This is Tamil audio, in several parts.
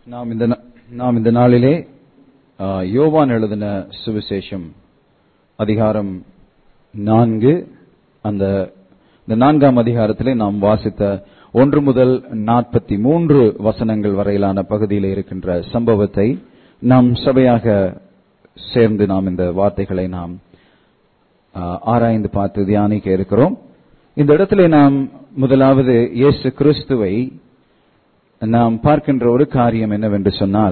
நாம் இந்த நா- நாம் இந்த நாளிலே ஆ, யோவான் எழுதின சுவிசேஷம் அதிகாரம் நான்கு அந்த இந்த நான்காம் அதிகாரத்திலே நாம் வாசித்த ஒன்று முதல் நாற்பத்தி மூன்று வசனங்கள் வரையிலான பகுதியில் இருக்கின்ற சம்பவத்தை நாம் சபையாக சேர்ந்து நாம் இந்த வார்த்தைகளை நாம் ஆ, ஆராய்ந்து பார்த்து தியானிக்க இருக்கிறோம் இந்த இடத்திலே நாம் முதலாவது இயேசு கிறிஸ்துவை நாம் பார்க்கின்ற ஒரு காரியம் என்னவென்று சொன்னால்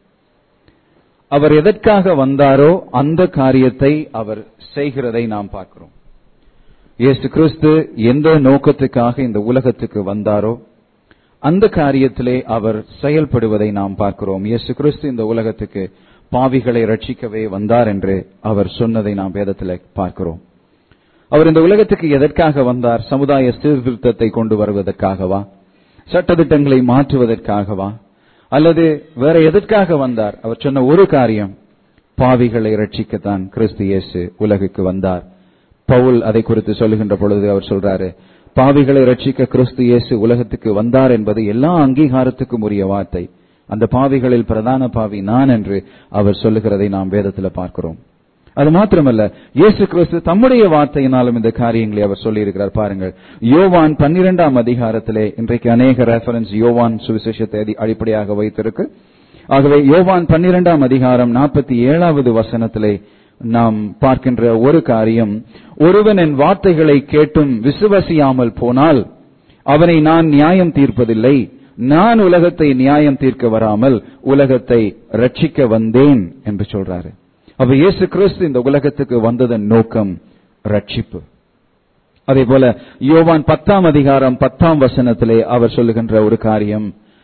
அவர் எதற்காக வந்தாரோ அந்த காரியத்தை அவர் செய்கிறதை நாம் பார்க்கிறோம் இயேசு கிறிஸ்து எந்த நோக்கத்துக்காக இந்த உலகத்துக்கு வந்தாரோ அந்த காரியத்திலே அவர் செயல்படுவதை நாம் பார்க்கிறோம் இயேசு கிறிஸ்து இந்த உலகத்துக்கு பாவிகளை ரட்சிக்கவே வந்தார் என்று அவர் சொன்னதை நாம் வேதத்தில் பார்க்கிறோம் அவர் இந்த உலகத்துக்கு எதற்காக வந்தார் சமுதாய சீர்திருத்தத்தை கொண்டு வருவதற்காகவா சட்டதிட்டங்களை மாற்றுவதற்காகவா அல்லது வேற எதற்காக வந்தார் அவர் சொன்ன ஒரு காரியம் பாவிகளை ரட்சிக்கத்தான் கிறிஸ்து இயேசு உலகுக்கு வந்தார் பவுல் அதை குறித்து சொல்லுகின்ற பொழுது அவர் சொல்றாரு பாவிகளை ரட்சிக்க கிறிஸ்து இயேசு உலகத்துக்கு வந்தார் என்பது எல்லா அங்கீகாரத்துக்கும் உரிய வார்த்தை அந்த பாவிகளில் பிரதான பாவி நான் என்று அவர் சொல்லுகிறதை நாம் வேதத்தில் பார்க்கிறோம் அது மாத்திரமல்ல இயேசு கிறிஸ்து தம்முடைய வார்த்தையினாலும் இந்த காரியங்களை அவர் சொல்லியிருக்கிறார் பாருங்கள் யோவான் பன்னிரெண்டாம் அதிகாரத்திலே இன்றைக்கு அநேக ரெஃபரன்ஸ் யோவான் சுவிசேஷத்தை அடி- அடிப்படையாக வைத்திருக்கு ஆகவே யோவான் பன்னிரெண்டாம் அதிகாரம் நாற்பத்தி ஏழாவது வசனத்திலே நாம் பார்க்கின்ற ஒரு காரியம் ஒருவன் என் வார்த்தைகளை கேட்டும் விசுவசியாமல் போனால் அவனை நான் நியாயம் தீர்ப்பதில்லை நான் உலகத்தை நியாயம் தீர்க்க வராமல் உலகத்தை ரட்சிக்க வந்தேன் என்று சொல்றாரு அப்ப இயேசு கிறிஸ்து இந்த உலகத்துக்கு வந்ததன் நோக்கம் ரட்சிப்பு அதே போல யோவான் பத்தாம் அதிகாரம் பத்தாம் வசனத்திலே அவர் சொல்லுகின்ற ஒரு காரியம்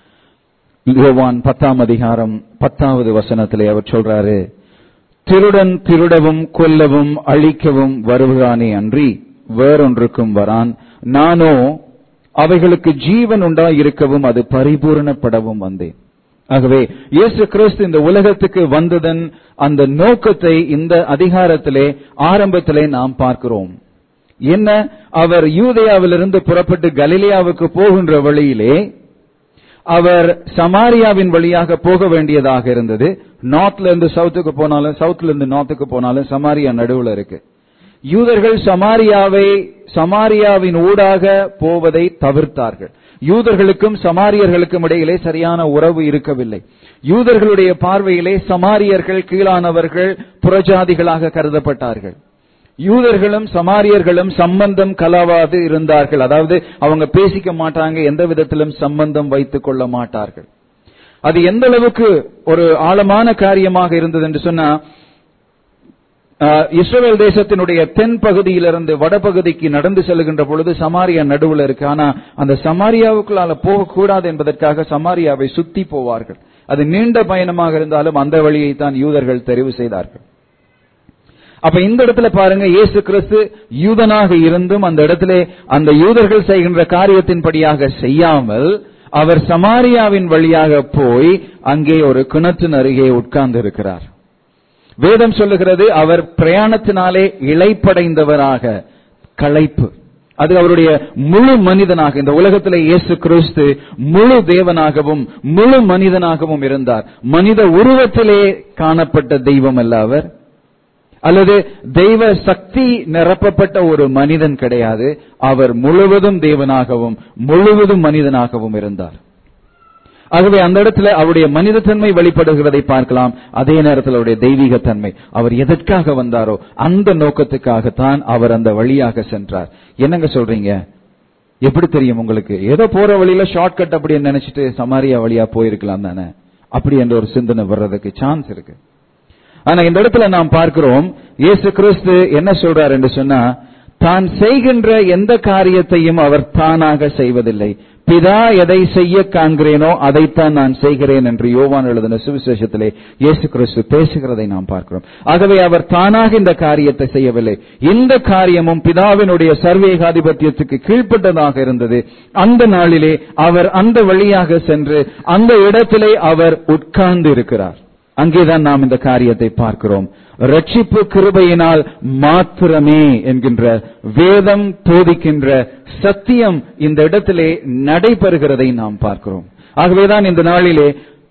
யோவான் பத்தாம் அதிகாரம் பத்தாவது வசனத்திலே அவர் சொல்றாரு திருடன் திருடவும் கொல்லவும் அழிக்கவும் வருகிறானே அன்றி வேறொன்றுக்கும் வரான் நானோ அவைகளுக்கு ஜீவன் உண்டாயிருக்கவும் அது பரிபூரணப்படவும் வந்தேன் ஆகவே இயேசு கிறிஸ்து இந்த உலகத்துக்கு வந்ததன் அந்த நோக்கத்தை இந்த அதிகாரத்திலே ஆரம்பத்திலே நாம் பார்க்கிறோம் என்ன அவர் யூதேயாவிலிருந்து புறப்பட்டு கலிலியாவுக்கு போகின்ற வழியிலே அவர் சமாரியாவின் வழியாக போக வேண்டியதாக இருந்தது நார்த்ல இருந்து சவுத்துக்கு போனாலும் சவுத்ல இருந்து நார்த்துக்கு போனாலும் சமாரியா நடுவுல இருக்கு யூதர்கள் சமாரியாவை சமாரியாவின் ஊடாக போவதை தவிர்த்தார்கள் யூதர்களுக்கும் சமாரியர்களுக்கும் இடையிலே சரியான உறவு இருக்கவில்லை யூதர்களுடைய பார்வையிலே சமாரியர்கள் கீழானவர்கள் புறஜாதிகளாக கருதப்பட்டார்கள் யூதர்களும் சமாரியர்களும் சம்பந்தம் கலவாது இருந்தார்கள் அதாவது அவங்க பேசிக்க மாட்டாங்க எந்த விதத்திலும் சம்பந்தம் வைத்துக் கொள்ள மாட்டார்கள் அது எந்த அளவுக்கு ஒரு ஆழமான காரியமாக இருந்தது என்று சொன்னா ஆஹ், இஸ்ரவேல் தேசத்தினுடைய தென் பகுதியிலிருந்து வடபகுதிக்கு நடந்து செல்கின்ற பொழுது சமாரியா நடுவுல இருக்கு ஆனா அந்த சமாரியாவுக்குள்ளால போகக்கூடாது என்பதற்காக சமாரியாவை சுத்தி போவார்கள் அது நீண்ட பயணமாக இருந்தாலும் அந்த வழியை தான் யூதர்கள் தெரிவு செய்தார்கள் அப்ப இந்த இடத்துல பாருங்க இயேசு கிறிஸ்து யூதனாக இருந்தும் அந்த இடத்திலே அந்த யூதர்கள் செய்கின்ற காரியத்தின்படியாக செய்யாமல் அவர் சமாரியாவின் வழியாக போய் அங்கே ஒரு கிணற்றின் அருகே உட்கார்ந்து இருக்கிறார் வேதம் சொல்லுகிறது அவர் பிரயாணத்தினாலே இளைப்படைந்தவராக களைப்பு அது அவருடைய முழு மனிதனாக இந்த உலகத்திலே இயேசு கிறிஸ்து முழு தேவனாகவும் முழு மனிதனாகவும் இருந்தார் மனித உருவத்திலே காணப்பட்ட தெய்வம் அல்ல அவர் அல்லது தெய்வ சக்தி நிரப்பப்பட்ட ஒரு மனிதன் கிடையாது அவர் முழுவதும் தேவனாகவும் முழுவதும் மனிதனாகவும் இருந்தார் ஆகவே அந்த இடத்துல அவருடைய மனிதத்தன்மை வெளிப்படுகிறதை பார்க்கலாம் அதே நேரத்தில் அவருடைய தெய்வீகத்தன்மை அவர் எதற்காக வந்தாரோ அந்த நோக்கத்துக்காகத்தான் அவர் அந்த வழியாக சென்றார் என்னங்க சொல்றீங்க எப்படி தெரியும் உங்களுக்கு ஏதோ போற வழியில ஷார்ட்கட் அப்படி நினைச்சிட்டு சமாரியா வழியா போயிருக்கலாம் தானே அப்படி என்ற ஒரு சிந்தனை வர்றதுக்கு சான்ஸ் இருக்கு ஆனா இந்த இடத்துல நாம் பார்க்கிறோம் இயேசு கிறிஸ்து என்ன சொல்றார் என்று சொன்னா தான் செய்கின்ற எந்த காரியத்தையும் அவர் தானாக செய்வதில்லை பிதா எதை செய்ய காண்கிறேனோ அதைத்தான் நான் செய்கிறேன் என்று யோவான் எழுதின சுவிசேஷத்திலே இயேசு கிறிஸ்து பேசுகிறதை நாம் பார்க்கிறோம் ஆகவே அவர் தானாக இந்த காரியத்தை செய்யவில்லை இந்த காரியமும் பிதாவினுடைய சர்வேகாதிபத்தியத்துக்கு கீழ்ப்பட்டதாக இருந்தது அந்த நாளிலே அவர் அந்த வழியாக சென்று அந்த இடத்திலே அவர் உட்கார்ந்து இருக்கிறார் அங்கேதான் நாம் இந்த காரியத்தை பார்க்கிறோம் ரட்சிப்பு கிருபையினால் மாத்திரமே என்கின்ற வேதம் போதிக்கின்ற சத்தியம் இந்த இடத்திலே நடைபெறுகிறதை நாம் பார்க்கிறோம் ஆகவேதான் இந்த நாளிலே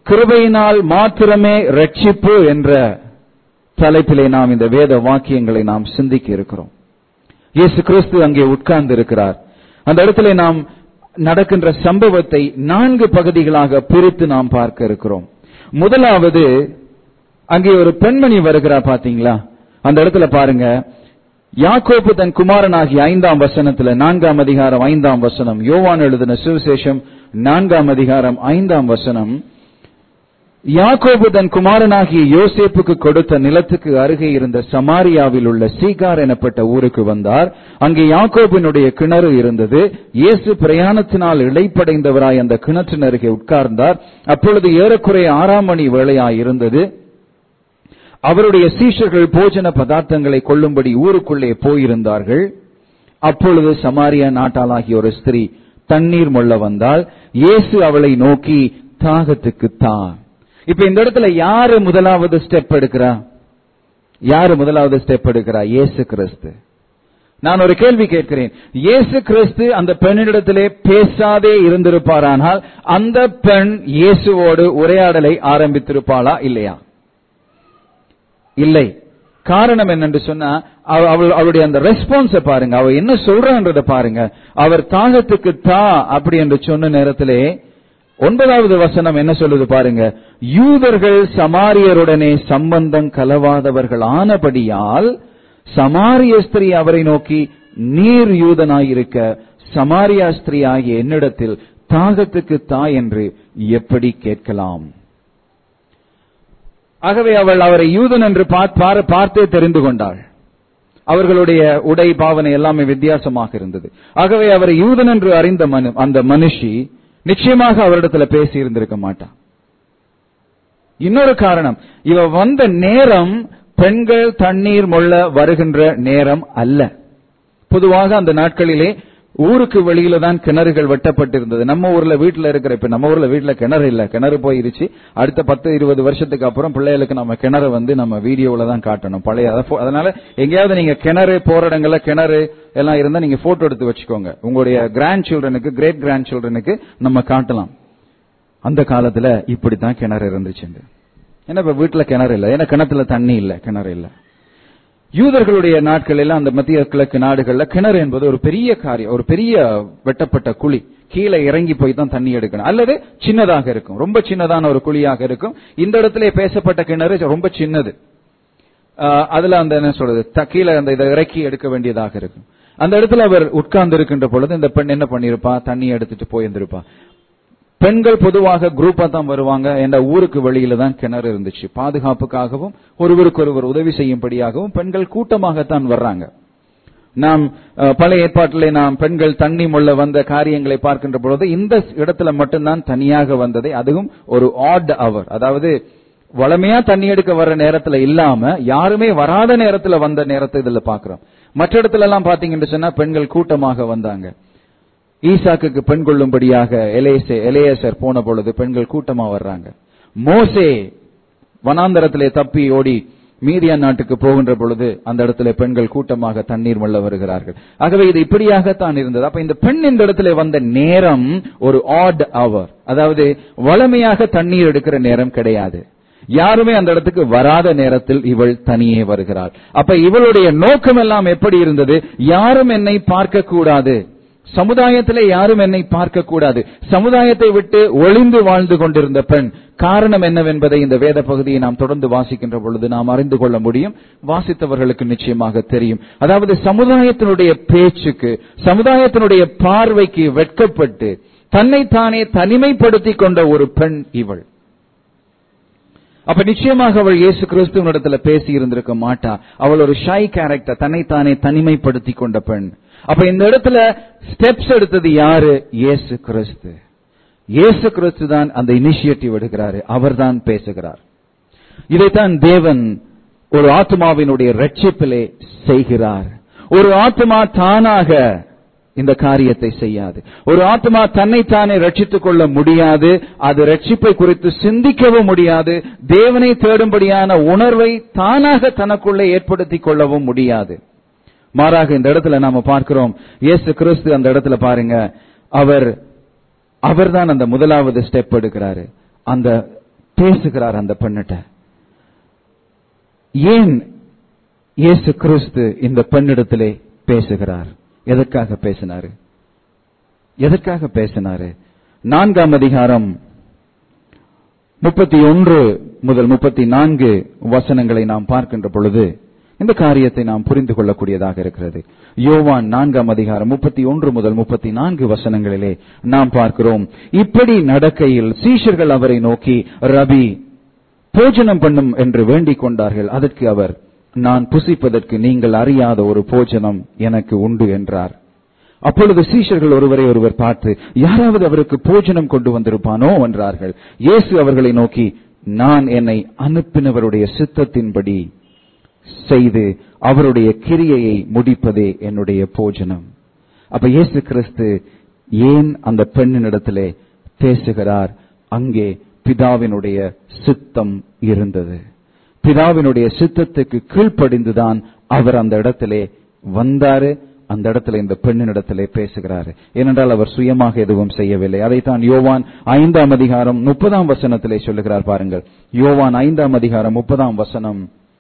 கிருபையினால் மாத்திரமே ரட்சிப்பு என்ற தலைப்பிலே நாம் இந்த வேத வாக்கியங்களை நாம் சிந்திக்க இருக்கிறோம் இயேசு கிறிஸ்து அங்கே உட்கார்ந்து இருக்கிறார் அந்த இடத்துல நாம் நடக்கின்ற சம்பவத்தை நான்கு பகுதிகளாக பிரித்து நாம் பார்க்க இருக்கிறோம் முதலாவது அங்கே ஒரு பெண்மணி வருகிறார் பாத்தீங்களா அந்த இடத்துல பாருங்க யாக்கோப்பு தன் குமாரனாகிய ஐந்தாம் வசனத்துல நான்காம் அதிகாரம் ஐந்தாம் வசனம் யோவான் எழுதின சுவிசேஷம் நான்காம் அதிகாரம் ஐந்தாம் வசனம் யாக்கோபு தன் குமாரனாகிய யோசேப்புக்கு கொடுத்த நிலத்துக்கு அருகே இருந்த சமாரியாவில் உள்ள சீகார் எனப்பட்ட ஊருக்கு வந்தார் அங்கே யாக்கோபினுடைய கிணறு இருந்தது இயேசு பிரயாணத்தினால் இழைப்படைந்தவராய் அந்த கிணற்றின் அருகே உட்கார்ந்தார் அப்பொழுது ஏறக்குறைய ஆறாம் மணி வேளையாய் இருந்தது அவருடைய சீஷர்கள் போஜன பதார்த்தங்களை கொள்ளும்படி ஊருக்குள்ளே போயிருந்தார்கள் அப்பொழுது சமாரியா நாட்டாளாகிய ஒரு ஸ்திரீ தண்ணீர் மொள்ள வந்தால் இயேசு அவளை நோக்கி தாகத்துக்கு தான் இப்ப இந்த இடத்துல யாரு முதலாவது ஸ்டெப் எடுக்கிறா யாரு முதலாவது ஸ்டெப் எடுக்கிறா இயேசு கிறிஸ்து நான் ஒரு கேள்வி கேட்கிறேன் இயேசு கிறிஸ்து அந்த பெண்ணிடத்திலே பேசாதே இருந்திருப்பாரானால் அந்த பெண் இயேசுவோடு உரையாடலை ஆரம்பித்திருப்பாளா இல்லையா இல்லை காரணம் என்னென்று சொன்னா அவ- அவள் அவளுடைய அந்த ரெஸ்பான்ஸ பாருங்க அவ என்ன சொல்றான்றத பாருங்க அவர் தாகத்துக்கு தா அப்படி என்று சொன்ன நேரத்திலே ஒன்பதாவது வசனம் என்ன சொல்லுது பாருங்க யூதர்கள் சமாரியருடனே சம்பந்தம் கலவாதவர்கள் ஆனபடியால் சமாரிய ஸ்திரீ அவரை நோக்கி நீர் யூதனாயிருக்க சமாரியா ஸ்திரீ ஆகிய என்னிடத்தில் தாகத்துக்கு தா என்று எப்படி கேட்கலாம் ஆகவே அவள் அவரை யூதன் என்று பார்- பார்- பார்த்தே தெரிந்து கொண்டாள் அவர்களுடைய உடை பாவனை எல்லாமே வித்தியாசமாக இருந்தது ஆகவே அவரை யூதன் என்று அறிந்த மனு அந்த மனுஷி நிச்சயமாக அவரிடத்துல பேசி இருந்திருக்க மாட்டான் இன்னொரு காரணம் இவ வந்த நேரம் பெண்கள் தண்ணீர் மொள்ள வருகின்ற நேரம் அல்ல பொதுவாக அந்த நாட்களிலே ஊருக்கு வெளியில தான் கிணறுகள் வெட்டப்பட்டிருந்தது நம்ம ஊர்ல வீட்டுல இருக்கிற இப்ப நம்ம ஊர்ல வீட்டுல கிணறு இல்ல கிணறு போயிருச்சு அடுத்த பத்து இருபது வருஷத்துக்கு அப்புறம் பிள்ளைகளுக்கு நம்ம கிணறு வந்து நம்ம வீடியோல தான் காட்டணும் பழைய அத pho- அதனால எங்கேயாவது நீங்க கிணறு போற இடங்கள்ல கிணறு எல்லாம் இருந்தா நீங்க போட்டோ எடுத்து வச்சுக்கோங்க உங்களுடைய கிராண்ட் சில்ட்ரனுக்கு கிரேட் கிராண்ட் சில்ட்ரனுக்கு நம்ம காட்டலாம் அந்த காலத்துல இப்படித்தான் கிணறு இருந்துச்சு ஏன்னா இப்ப வீட்டுல கிணறு இல்ல ஏன்னா கிணத்துல தண்ணி இல்ல கிணறு இல்ல யூதர்களுடைய நாட்களில் அந்த மத்திய கிழக்கு நாடுகள்ல கிணறு என்பது ஒரு பெரிய காரியம் ஒரு பெரிய வெட்டப்பட்ட குழி கீழே இறங்கி போய் தான் தண்ணி எடுக்கணும் அல்லது சின்னதாக இருக்கும் ரொம்ப சின்னதான ஒரு குழியாக இருக்கும் இந்த இடத்துல பேசப்பட்ட கிணறு ரொம்ப சின்னது ஆஹ் அதுல அந்த என்ன சொல்றது த- கீழே அந்த இதை இறக்கி எடுக்க வேண்டியதாக இருக்கும் அந்த இடத்துல அவர் உட்கார்ந்து இருக்கின்ற பொழுது இந்த பெண் என்ன பண்ணிருப்பா தண்ணி எடுத்துட்டு போயிருந்திருப்பா பெண்கள் பொதுவாக குரூப்பா தான் வருவாங்க என்ற ஊருக்கு வெளியில தான் கிணறு இருந்துச்சு பாதுகாப்புக்காகவும் ஒருவருக்கொருவர் உதவி செய்யும்படியாகவும் பெண்கள் கூட்டமாகத்தான் வர்றாங்க நாம் அஹ், பழைய ஏற்பாட்டிலே நாம் பெண்கள் தண்ணி முள்ள வந்த காரியங்களை பார்க்கின்ற பொழுது இந்த இடத்துல மட்டும்தான் தனியாக வந்ததை அதுவும் ஒரு ஆட் அவர் அதாவது வளமையா தண்ணி எடுக்க வர்ற நேரத்துல இல்லாம யாருமே வராத நேரத்துல வந்த நேரத்தை இதுல பாக்குறோம் மற்ற இடத்துல எல்லாம் பாத்தீங்கன்னு சொன்னா பெண்கள் கூட்டமாக வந்தாங்க ஈசாக்குக்கு பெண் கொள்ளும்படியாக எலேசே எலேயசர் போன பொழுது பெண்கள் கூட்டமா வர்றாங்க மோசே வனாந்தரத்திலே தப்பி ஓடி மீதியா நாட்டுக்கு போகின்ற பொழுது அந்த இடத்துல பெண்கள் கூட்டமாக தண்ணீர் மல்ல வருகிறார்கள் ஆகவே இது இப்படியாகத்தான் இருந்தது அப்ப இந்த பெண் இந்த இடத்துல வந்த நேரம் ஒரு ஆட் அவர் அதாவது வளமையாக தண்ணீர் எடுக்கிற நேரம் கிடையாது யாருமே அந்த இடத்துக்கு வராத நேரத்தில் இவள் தனியே வருகிறாள் அப்ப இவளுடைய நோக்கம் எல்லாம் எப்படி இருந்தது யாரும் என்னை பார்க்க கூடாது சமுதாயத்திலே யாரும் என்னை பார்க்க கூடாது சமுதாயத்தை விட்டு ஒளிந்து வாழ்ந்து கொண்டிருந்த பெண் காரணம் என்னவென்பதை இந்த வேத பகுதியை நாம் தொடர்ந்து வாசிக்கின்ற பொழுது நாம் அறிந்து கொள்ள முடியும் வாசித்தவர்களுக்கு நிச்சயமாக தெரியும் அதாவது சமுதாயத்தினுடைய பேச்சுக்கு சமுதாயத்தினுடைய பார்வைக்கு வெட்கப்பட்டு தன்னைத்தானே தனிமைப்படுத்திக் கொண்ட ஒரு பெண் இவள் அப்ப நிச்சயமாக அவள் இயேசு கிறிஸ்துவனிடத்துல பேசி இருந்திருக்க மாட்டா அவள் ஒரு ஷை கேரக்டர் தன்னைத்தானே தனிமைப்படுத்தி கொண்ட பெண் அப்ப இந்த இடத்துல ஸ்டெப்ஸ் எடுத்தது யாரு இயேசு கிறிஸ்து இயேசு கிறிஸ்து தான் அந்த இனிஷியேட்டிவ் எடுக்கிறாரு அவர்தான் பேசுகிறார் இதைத்தான் தேவன் ஒரு ஆத்மாவினுடைய ரட்சிப்பிலே செய்கிறார் ஒரு ஆத்மா தானாக இந்த காரியத்தை செய்யாது ஒரு ஆத்மா தன்னைத்தானே ரட்சித்துக் கொள்ள முடியாது அது ரட்சிப்பை குறித்து சிந்திக்கவும் முடியாது தேவனை தேடும்படியான உணர்வை தானாக தனக்குள்ளே ஏற்படுத்திக் கொள்ளவும் முடியாது மாறாக இந்த இடத்துல நாம பார்க்கிறோம் இயேசு கிறிஸ்து அந்த இடத்துல பாருங்க அவர் அவர்தான் அந்த முதலாவது ஸ்டெப் எடுக்கிறாரு அந்த பேசுகிறார் அந்த பெண்ணிட்ட ஏன் இயேசு கிறிஸ்து இந்த பெண்ணிடத்திலே பேசுகிறார் எதற்காக பேசினாரு எதற்காக பேசினாரு நான்காம் அதிகாரம் முப்பத்தி ஒன்று முதல் முப்பத்தி நான்கு வசனங்களை நாம் பார்க்கின்ற பொழுது இந்த காரியத்தை நாம் புரிந்து கொள்ளக்கூடியதாக இருக்கிறது யோவான் நான்காம் அதிகாரம் முப்பத்தி ஒன்று முதல் முப்பத்தி நான்கு வசனங்களிலே நாம் பார்க்கிறோம் இப்படி நடக்கையில் சீஷர்கள் அவரை நோக்கி ரபி போஜனம் பண்ணும் என்று வேண்டிக் கொண்டார்கள் அதற்கு அவர் நான் புசிப்பதற்கு நீங்கள் அறியாத ஒரு போஜனம் எனக்கு உண்டு என்றார் அப்பொழுது சீஷர்கள் ஒருவரை ஒருவர் பார்த்து யாராவது அவருக்கு போஜனம் கொண்டு வந்திருப்பானோ என்றார்கள் இயேசு அவர்களை நோக்கி நான் என்னை அனுப்பினவருடைய சித்தத்தின்படி செய்து அவருடைய கிரியையை முடிப்பதே என்னுடைய போஜனம் அப்ப இயேசு கிறிஸ்து ஏன் அந்த பெண்ணினிடத்திலே பேசுகிறார் அங்கே பிதாவினுடைய சித்தம் இருந்தது பிதாவினுடைய சித்தத்துக்கு கீழ்ப்படிந்துதான் அவர் அந்த இடத்திலே வந்தாரு அந்த இடத்துல இந்த பெண்ணின் இடத்திலே பேசுகிறாரு ஏனென்றால் அவர் சுயமாக எதுவும் செய்யவில்லை அதைத்தான் யோவான் ஐந்தாம் அதிகாரம் முப்பதாம் வசனத்திலே சொல்லுகிறார் பாருங்கள் யோவான் ஐந்தாம் அதிகாரம் முப்பதாம் வசனம்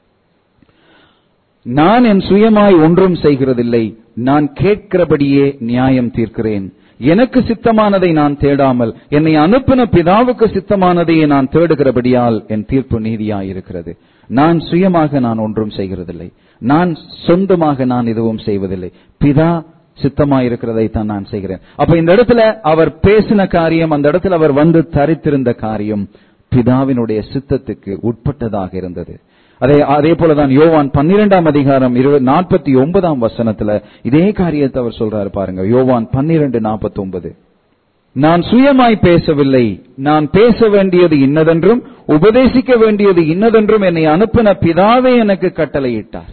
நான் என் சுயமாய் ஒன்றும் செய்கிறதில்லை நான் கேட்கிறபடியே நியாயம் தீர்க்கிறேன் எனக்கு சித்தமானதை நான் தேடாமல் என்னை அனுப்பின பிதாவுக்கு சித்தமானதையே நான் தேடுகிறபடியால் என் தீர்ப்பு நீதியாயிருக்கிறது நான் சுயமாக நான் ஒன்றும் செய்கிறதில்லை நான் சொந்தமாக நான் எதுவும் செய்வதில்லை பிதா சித்தமாயிருக்கிறதை தான் நான் செய்கிறேன் அப்ப இந்த இடத்துல அவர் பேசின காரியம் அந்த இடத்துல அவர் வந்து தரித்திருந்த காரியம் பிதாவினுடைய சித்தத்துக்கு உட்பட்டதாக இருந்தது அதே அதே போலதான் யோவான் பன்னிரெண்டாம் அதிகாரம் நாற்பத்தி ஒன்பதாம் வசனத்துல இதே காரியத்தை அவர் சொல்றாரு பாருங்க யோவான் பன்னிரெண்டு நாற்பத்தி ஒன்பது நான் சுயமாய் பேசவில்லை நான் பேச வேண்டியது இன்னதென்றும் உபதேசிக்க வேண்டியது இன்னதென்றும் என்னை அனுப்பின பிதாவே எனக்கு கட்டளையிட்டார்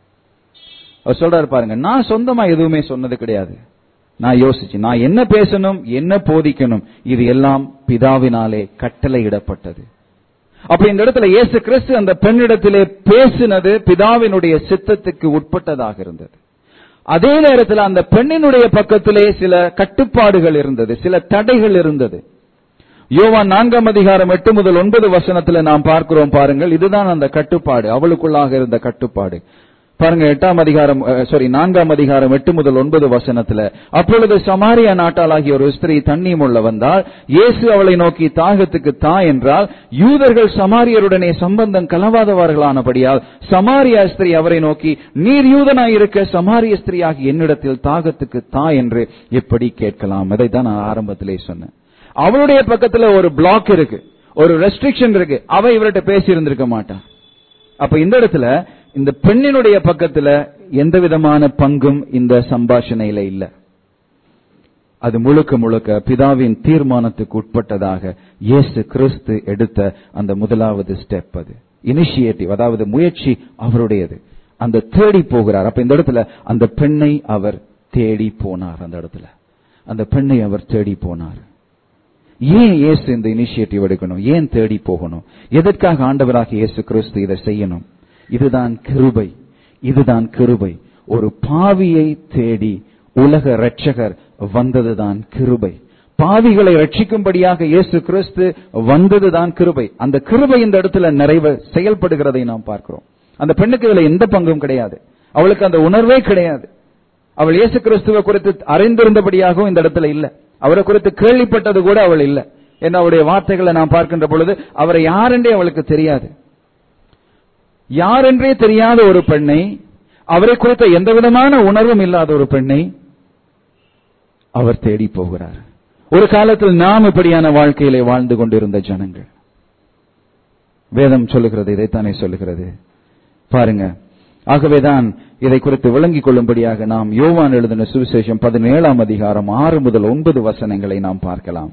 அவர் சொல்றாரு பாருங்க நான் சொந்தமா எதுவுமே சொன்னது கிடையாது நான் யோசிச்சு நான் என்ன பேசணும் என்ன போதிக்கணும் இது எல்லாம் பிதாவினாலே கட்டளையிடப்பட்டது அப்ப இந்த இடத்துல இயேசு கிறிஸ்து அந்த பெண்ணிடத்திலே பேசினது பிதாவினுடைய சித்தத்துக்கு உட்பட்டதாக இருந்தது அதே நேரத்தில் அந்த பெண்ணினுடைய பக்கத்திலே சில கட்டுப்பாடுகள் இருந்தது சில தடைகள் இருந்தது யோவான் நான்காம் அதிகாரம் எட்டு முதல் ஒன்பது வசனத்துல நாம் பார்க்கிறோம் பாருங்கள் இதுதான் அந்த கட்டுப்பாடு அவளுக்குள்ளாக இருந்த கட்டுப்பாடு பாருங்க எட்டாம் அதிகாரம் சாரி நான்காம் அதிகாரம் எட்டு முதல் ஒன்பது வசனத்துல அப்பொழுது சமாரியா நாட்டாளாகிய ஒரு ஸ்திரீ தண்ணீர் உள்ள வந்தால் இயேசு அவளை நோக்கி தாகத்துக்கு தா என்றால் யூதர்கள் சமாரியருடனே சம்பந்தம் கலவாதவர்களானபடியால் சமாரியா ஸ்திரீ அவரை நோக்கி நீர் யூதனாய் இருக்க சமாரிய ஸ்திரீயாகி என்னிடத்தில் தாகத்துக்கு தா என்று எப்படி கேட்கலாம் அதை தான் நான் ஆரம்பத்திலே சொன்னேன் அவளுடைய பக்கத்துல ஒரு பிளாக் இருக்கு ஒரு ரெஸ்ட்ரிக்ஷன் இருக்கு அவ இவர்கிட்ட பேசி இருந்திருக்க மாட்டான் அப்ப இந்த இடத்துல இந்த பெண்ணினுடைய பக்கத்துல எந்த விதமான பங்கும் இந்த சம்பாஷணையில இல்ல அது முழுக்க முழுக்க பிதாவின் தீர்மானத்துக்கு உட்பட்டதாக இயேசு கிறிஸ்து எடுத்த அந்த முதலாவது ஸ்டெப் அது இனிஷியேட்டிவ் அதாவது முயற்சி அவருடையது அந்த தேடி போகிறார் அப்ப இந்த இடத்துல அந்த பெண்ணை அவர் தேடி போனார் அந்த இடத்துல அந்த பெண்ணை அவர் தேடி போனார் ஏன் இயேசு இந்த இனிஷியேட்டிவ் எடுக்கணும் ஏன் தேடி போகணும் எதற்காக ஆண்டவராக இயேசு கிறிஸ்து இதை செய்யணும் இதுதான் கிருபை இதுதான் கிருபை ஒரு பாவியை தேடி உலக ரட்சகர் வந்ததுதான் கிருபை பாவிகளை ரட்சிக்கும்படியாக இயேசு கிறிஸ்து வந்ததுதான் கிருபை அந்த கிருபை இந்த இடத்துல நிறைவு செயல்படுகிறதை நாம் பார்க்கிறோம் அந்த பெண்ணுக்கு இதுல எந்த பங்கும் கிடையாது அவளுக்கு அந்த உணர்வே கிடையாது அவள் இயேசு கிறிஸ்துவ குறித்து அறிந்திருந்தபடியாகவும் இந்த இடத்துல இல்ல அவரை குறித்து கேள்விப்பட்டது கூட அவள் இல்ல என்ன அவருடைய வார்த்தைகளை நாம் பார்க்கின்ற பொழுது அவரை யாரென்றே அவளுக்கு தெரியாது யாரென்றே தெரியாத ஒரு பெண்ணை அவரை குறித்த எந்த விதமான உணர்வும் இல்லாத ஒரு பெண்ணை அவர் தேடி போகிறார் ஒரு காலத்தில் நாம் இப்படியான வாழ்க்கையிலே வாழ்ந்து கொண்டிருந்த ஜனங்கள் வேதம் சொல்லுகிறது இதைத்தானே சொல்லுகிறது பாருங்க ஆகவேதான் இதை குறித்து விளங்கிக் கொள்ளும்படியாக நாம் யோவான் எழுதின சுவிசேஷம் பதினேழாம் அதிகாரம் ஆறு முதல் ஒன்பது வசனங்களை நாம் பார்க்கலாம்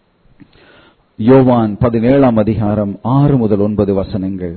யோவான் பதினேழாம் அதிகாரம் ஆறு முதல் ஒன்பது வசனங்கள்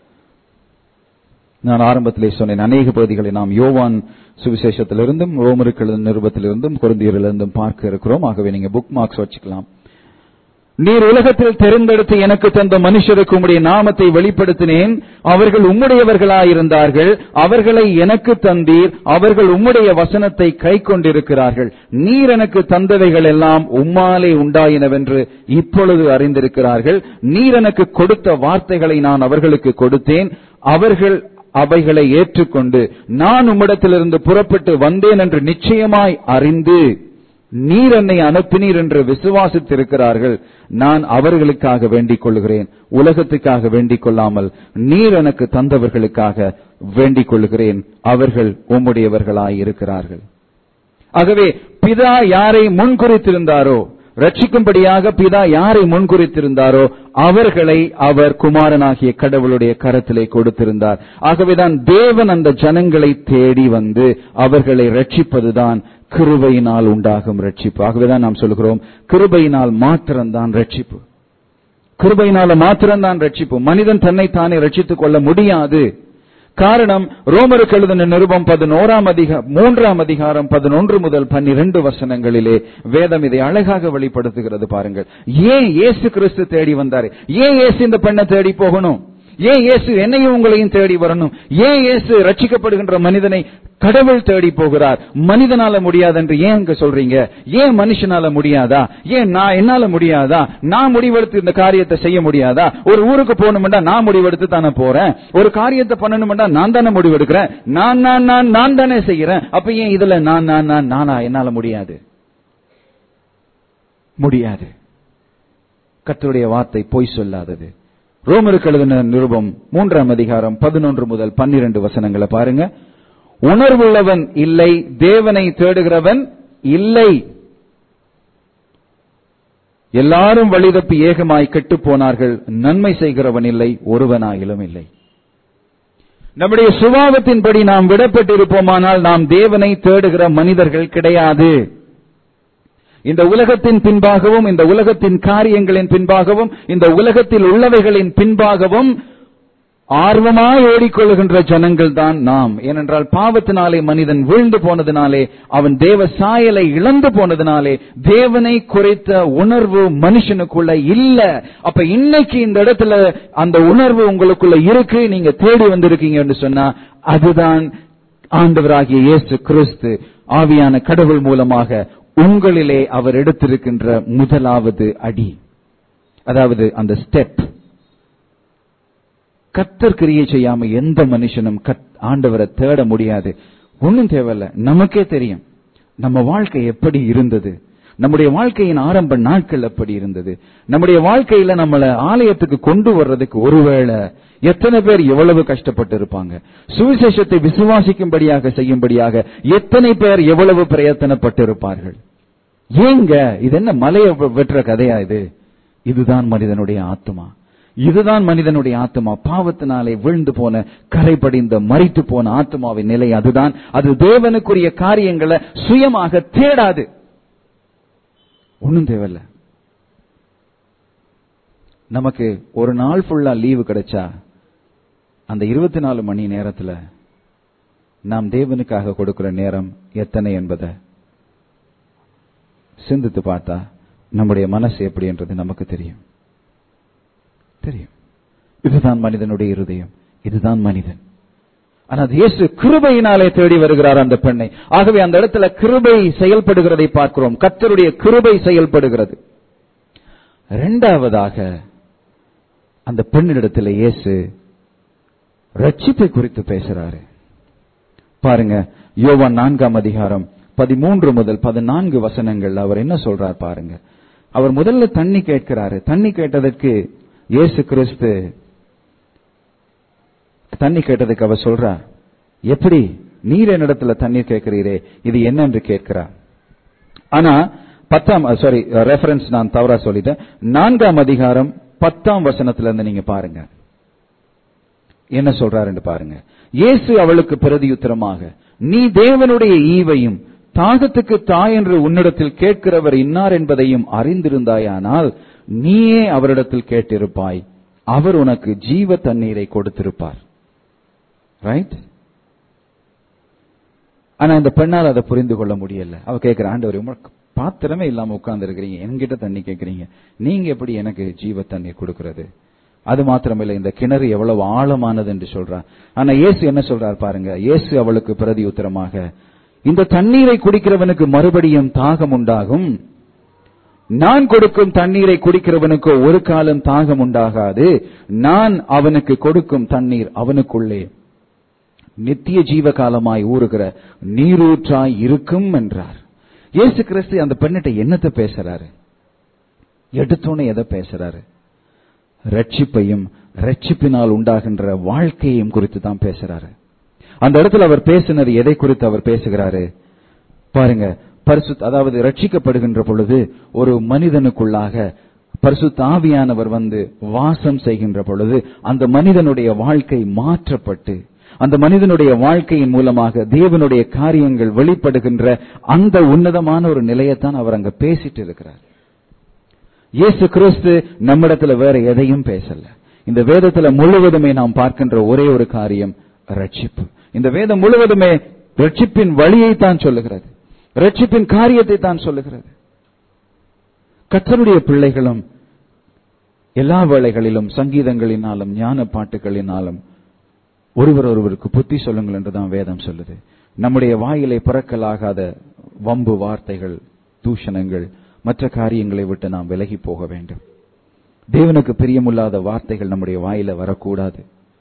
நான் ஆரம்பத்திலே சொன்னேன் அநேக பகுதிகளை நாம் யோவான் சுவிசேஷத்திலிருந்தும் ரோமருக்கு நிருபத்திலிருந்தும் குருந்தியரிலிருந்தும் பார்க்க இருக்கிறோம் ஆகவே நீங்க புக் மார்க்ஸ் வச்சுக்கலாம் நீர் உலகத்தில் தெரிந்தெடுத்து எனக்கு தந்த மனுஷருக்கு உம்முடைய நாமத்தை வெளிப்படுத்தினேன் அவர்கள் உம்முடையவர்களாயிருந்தார்கள் அவர்களை எனக்கு தந்தீர் அவர்கள் உம்முடைய வசனத்தை கை கொண்டிருக்கிறார்கள் நீர் எனக்கு தந்தவைகள் எல்லாம் உம்மாலே உண்டாயினவென்று இப்பொழுது அறிந்திருக்கிறார்கள் நீர் எனக்கு கொடுத்த வார்த்தைகளை நான் அவர்களுக்கு கொடுத்தேன் அவர்கள் அவைகளை ஏற்றுக்கொண்டு நான் உம்மிடத்திலிருந்து புறப்பட்டு வந்தேன் என்று நிச்சயமாய் அறிந்து நீர் என்னை அனுப்பினீர் என்று விசுவாசித்திருக்கிறார்கள் நான் அவர்களுக்காக வேண்டிக் கொள்கிறேன் உலகத்துக்காக வேண்டிக் கொள்ளாமல் நீர் எனக்கு தந்தவர்களுக்காக வேண்டிக் கொள்கிறேன் அவர்கள் உம்முடையவர்களாய் இருக்கிறார்கள் ஆகவே பிதா யாரை முன்குறித்திருந்தாரோ ரட்சிக்கும்படியாக பிதா யாரை முன்குறித்திருந்தாரோ அவர்களை அவர் குமாரனாகிய கடவுளுடைய கரத்திலே கொடுத்திருந்தார் ஆகவேதான் தேவன் அந்த ஜனங்களை தேடி வந்து அவர்களை ரட்சிப்பதுதான் கிருபையினால் உண்டாகும் ரட்சிப்பு ஆகவேதான் நாம் சொல்கிறோம் கிருபையினால் மாத்திரம்தான் ரட்சிப்பு கிருபையினால மாத்திரம்தான் ரட்சிப்பு மனிதன் தன்னை தானே ரட்சித்துக் கொள்ள முடியாது காரணம் ரோமருக்கு எழுதின நிருபம் பதினோராம் அதிக மூன்றாம் அதிகாரம் பதினொன்று முதல் பன்னிரண்டு வசனங்களிலே வேதம் இதை அழகாக வெளிப்படுத்துகிறது பாருங்கள் ஏன் இயேசு கிறிஸ்து தேடி வந்தாரு ஏன் இயேசு இந்த பெண்ணை தேடி போகணும் ஏன் இயேசு என்னையும் உங்களையும் தேடி வரணும் ஏன் இயேசு ரட்சிக்கப்படுகின்ற மனிதனை கடவுள் தேடி போகிறார் மனிதனால முடியாது என்று ஏன் அங்க சொல்றீங்க ஏன் மனுஷனால முடியாதா ஏன் நான் என்னால முடியாதா நான் முடிவெடுத்து இந்த காரியத்தை செய்ய முடியாதா ஒரு ஊருக்கு போகணும்டா நான் முடிவெடுத்து தானே போறேன் ஒரு காரியத்தை பண்ணணும்டா நான் தானே முடிவெடுக்கிறேன் நான் நான் நான் நான் தானே செய்யறேன் அப்ப ஏன் இதுல நான் நான் நான் நானா என்னால முடியாது முடியாது கர்த்தருடைய வார்த்தை பொய் சொல்லாதது ரோமருக்கு எழுதின நிருபம் மூன்றாம் அதிகாரம் பதினொன்று முதல் பன்னிரண்டு வசனங்களை பாருங்க உணர்வுள்ளவன் இல்லை தேவனை தேடுகிறவன் இல்லை எல்லாரும் வழிதப்பி ஏகமாய் கெட்டுப் போனார்கள் நன்மை செய்கிறவன் இல்லை ஒருவனாயிலும் இல்லை நம்முடைய சுபாவத்தின்படி நாம் விடப்பட்டிருப்போமானால் நாம் தேவனை தேடுகிற மனிதர்கள் கிடையாது இந்த உலகத்தின் பின்பாகவும் இந்த உலகத்தின் காரியங்களின் பின்பாகவும் இந்த உலகத்தில் உள்ளவைகளின் பின்பாகவும் ஆர்வமாய் ஓடிக்கொள்ளுகின்ற ஜனங்கள் தான் நாம் ஏனென்றால் பாவத்தினாலே மனிதன் வீழ்ந்து போனதினாலே அவன் தேவ சாயலை இழந்து போனதினாலே தேவனை குறைத்த உணர்வு மனுஷனுக்குள்ள இல்ல அப்ப இன்னைக்கு இந்த இடத்துல அந்த உணர்வு உங்களுக்குள்ள இருக்கு நீங்க தேடி வந்திருக்கீங்க என்று சொன்னா அதுதான் ஆண்டவராகிய இயேசு கிறிஸ்து ஆவியான கடவுள் மூலமாக உங்களிலே அவர் எடுத்திருக்கின்ற முதலாவது அடி அதாவது அந்த ஸ்டெப் கத்தர் கிரியை செய்யாம எந்த மனுஷனும் கத் ஆண்டவரை தேட முடியாது ஒன்னும் தேவையில்ல நமக்கே தெரியும் நம்ம வாழ்க்கை எப்படி இருந்தது நம்முடைய வாழ்க்கையின் ஆரம்ப நாட்கள் எப்படி இருந்தது நம்முடைய வாழ்க்கையில நம்மள ஆலயத்துக்கு கொண்டு வர்றதுக்கு ஒருவேளை எத்தனை பேர் எவ்வளவு கஷ்டப்பட்டு இருப்பாங்க சுவிசேஷத்தை விசுவாசிக்கும்படியாக செய்யும்படியாக எத்தனை பேர் எவ்வளவு பிரயத்தனப்பட்டு இருப்பார்கள் ஏங்க இது என்ன மலையை வெட்டுற கதையா இது இதுதான் மனிதனுடைய ஆத்மா இதுதான் மனிதனுடைய ஆத்மா பாவத்தினாலே விழுந்து போன கரைபடிந்த மறித்து போன ஆத்மாவின் நிலை அதுதான் அது தேவனுக்குரிய காரியங்களை சுயமாக தேடாது ஒன்னும் தேவையில்ல நமக்கு ஒரு நாள் ஃபுல்லா லீவு கிடைச்சா அந்த இருபத்தி நாலு மணி நேரத்துல நாம் தேவனுக்காக கொடுக்கிற நேரம் எத்தனை என்பதை சிந்தித்து பார்த்தா நம்முடைய மனசு எப்படி என்றது நமக்கு தெரியும் தெரியும் இதுதான் மனிதனுடைய இருதயம் இதுதான் மனிதன் ஆனால் இயேசு கிருபையினாலே தேடி வருகிறார் அந்த பெண்ணை ஆகவே அந்த இடத்துல கிருபை செயல்படுகிறதை பார்க்கிறோம் கத்தருடைய கிருபை செயல்படுகிறது இரண்டாவதாக அந்த பெண்ணிடத்தில் இயேசு ரட்சிப்பை குறித்து பேசுறாரு பாருங்க யோவான் நான்காம் அதிகாரம் பதிமூன்று முதல் பதினான்கு வசனங்கள் அவர் என்ன சொல்றார் பாருங்க அவர் முதல்ல தண்ணி கேட்கிறாரு தண்ணி கேட்டதற்கு இயேசு கிறிஸ்து தண்ணி கேட்டதுக்கு அவர் சொல்றா எப்படி நீர் என்னிடத்துல தண்ணீர் கேட்கிறீரே இது என்னென்று கேட்கிறார் ஆனா பத்தாம் சாரி ரெஃபரன்ஸ் நான் தவறா சொல்லிட்டேன் நான்காம் அதிகாரம் பத்தாம் வசனத்துல இருந்து நீங்க பாருங்க என்ன சொல்றாருன்னு பாருங்க இயேசு அவளுக்கு பிரதியுத்தரமாக நீ தேவனுடைய ஈவையும் தாகத்துக்கு தாய் என்று உன்னிடத்தில் கேட்கிறவர் இன்னார் என்பதையும் அறிந்திருந்தாயானால் நீயே அவரிடத்தில் கேட்டிருப்பாய் அவர் உனக்கு ஜீவ தண்ணீரை கொடுத்திருப்பார் ரைட் ஆனா இந்த பெண்ணால் அதை புரிந்து கொள்ள முடியல அவ கேட்கிற ஆண்டவர் பாத்திரமே இல்லாம உட்கார்ந்து இருக்கிறீங்க என்கிட்ட தண்ணி கேட்கறீங்க நீங்க எப்படி எனக்கு ஜீவ தண்ணீர் கொடுக்கிறது அது மாத்திரமில்லை இந்த கிணறு எவ்வளவு ஆழமானது என்று சொல்றார் ஆனா இயேசு என்ன சொல்றார் பாருங்க இயேசு அவளுக்கு பிரதி உத்தரமாக இந்த தண்ணீரை குடிக்கிறவனுக்கு மறுபடியும் தாகம் உண்டாகும் நான் கொடுக்கும் தண்ணீரை குடிக்கிறவனுக்கு ஒரு காலம் தாகம் உண்டாகாது நான் அவனுக்கு கொடுக்கும் தண்ணீர் அவனுக்குள்ளே நித்திய ஜீவ காலமாய் ஊறுகிற நீரூற்றாய் இருக்கும் என்றார் இயேசு கிறிஸ்து அந்த பெண்ணிட்ட என்னத்தை பேசுறாரு எடுத்தோன்னே எதை பேசுறாரு ரட்சிப்பையும் ரட்சிப்பினால் உண்டாகின்ற வாழ்க்கையையும் குறித்து தான் பேசுறாரு அந்த இடத்துல அவர் பேசினது எதை குறித்து அவர் பேசுகிறாரு பாருங்க பரிசுத்த அதாவது ரட்சிக்கப்படுகின்ற பொழுது ஒரு மனிதனுக்குள்ளாக பரிசுத்த ஆவியானவர் வந்து வாசம் செய்கின்ற பொழுது அந்த மனிதனுடைய வாழ்க்கை மாற்றப்பட்டு அந்த மனிதனுடைய வாழ்க்கையின் மூலமாக தேவனுடைய காரியங்கள் வெளிப்படுகின்ற அந்த உன்னதமான ஒரு நிலையத்தான் அவர் அங்க பேசிட்டு இருக்கிறார் இயேசு கிறிஸ்து நம்மிடத்துல வேற எதையும் பேசல இந்த வேதத்துல முழுவதுமே நாம் பார்க்கின்ற ஒரே ஒரு காரியம் ரட்சிப்பு இந்த வேதம் முழுவதுமே ரட்சிப்பின் வழியை தான் சொல்லுகிறது ரட்சிப்பின் காரியத்தை தான் சொல்லுகிறது கத்தருடைய பிள்ளைகளும் எல்லா வேளைகளிலும் சங்கீதங்களினாலும் ஞான பாட்டுகளினாலும் ஒருவர் ஒருவருக்கு புத்தி சொல்லுங்கள் என்றுதான் வேதம் சொல்லுது நம்முடைய வாயிலை பிறக்கலாகாத வம்பு வார்த்தைகள் தூஷணங்கள் மற்ற காரியங்களை விட்டு நாம் விலகி போக வேண்டும் தேவனுக்கு பிரியமில்லாத வார்த்தைகள் நம்முடைய வாயில வரக்கூடாது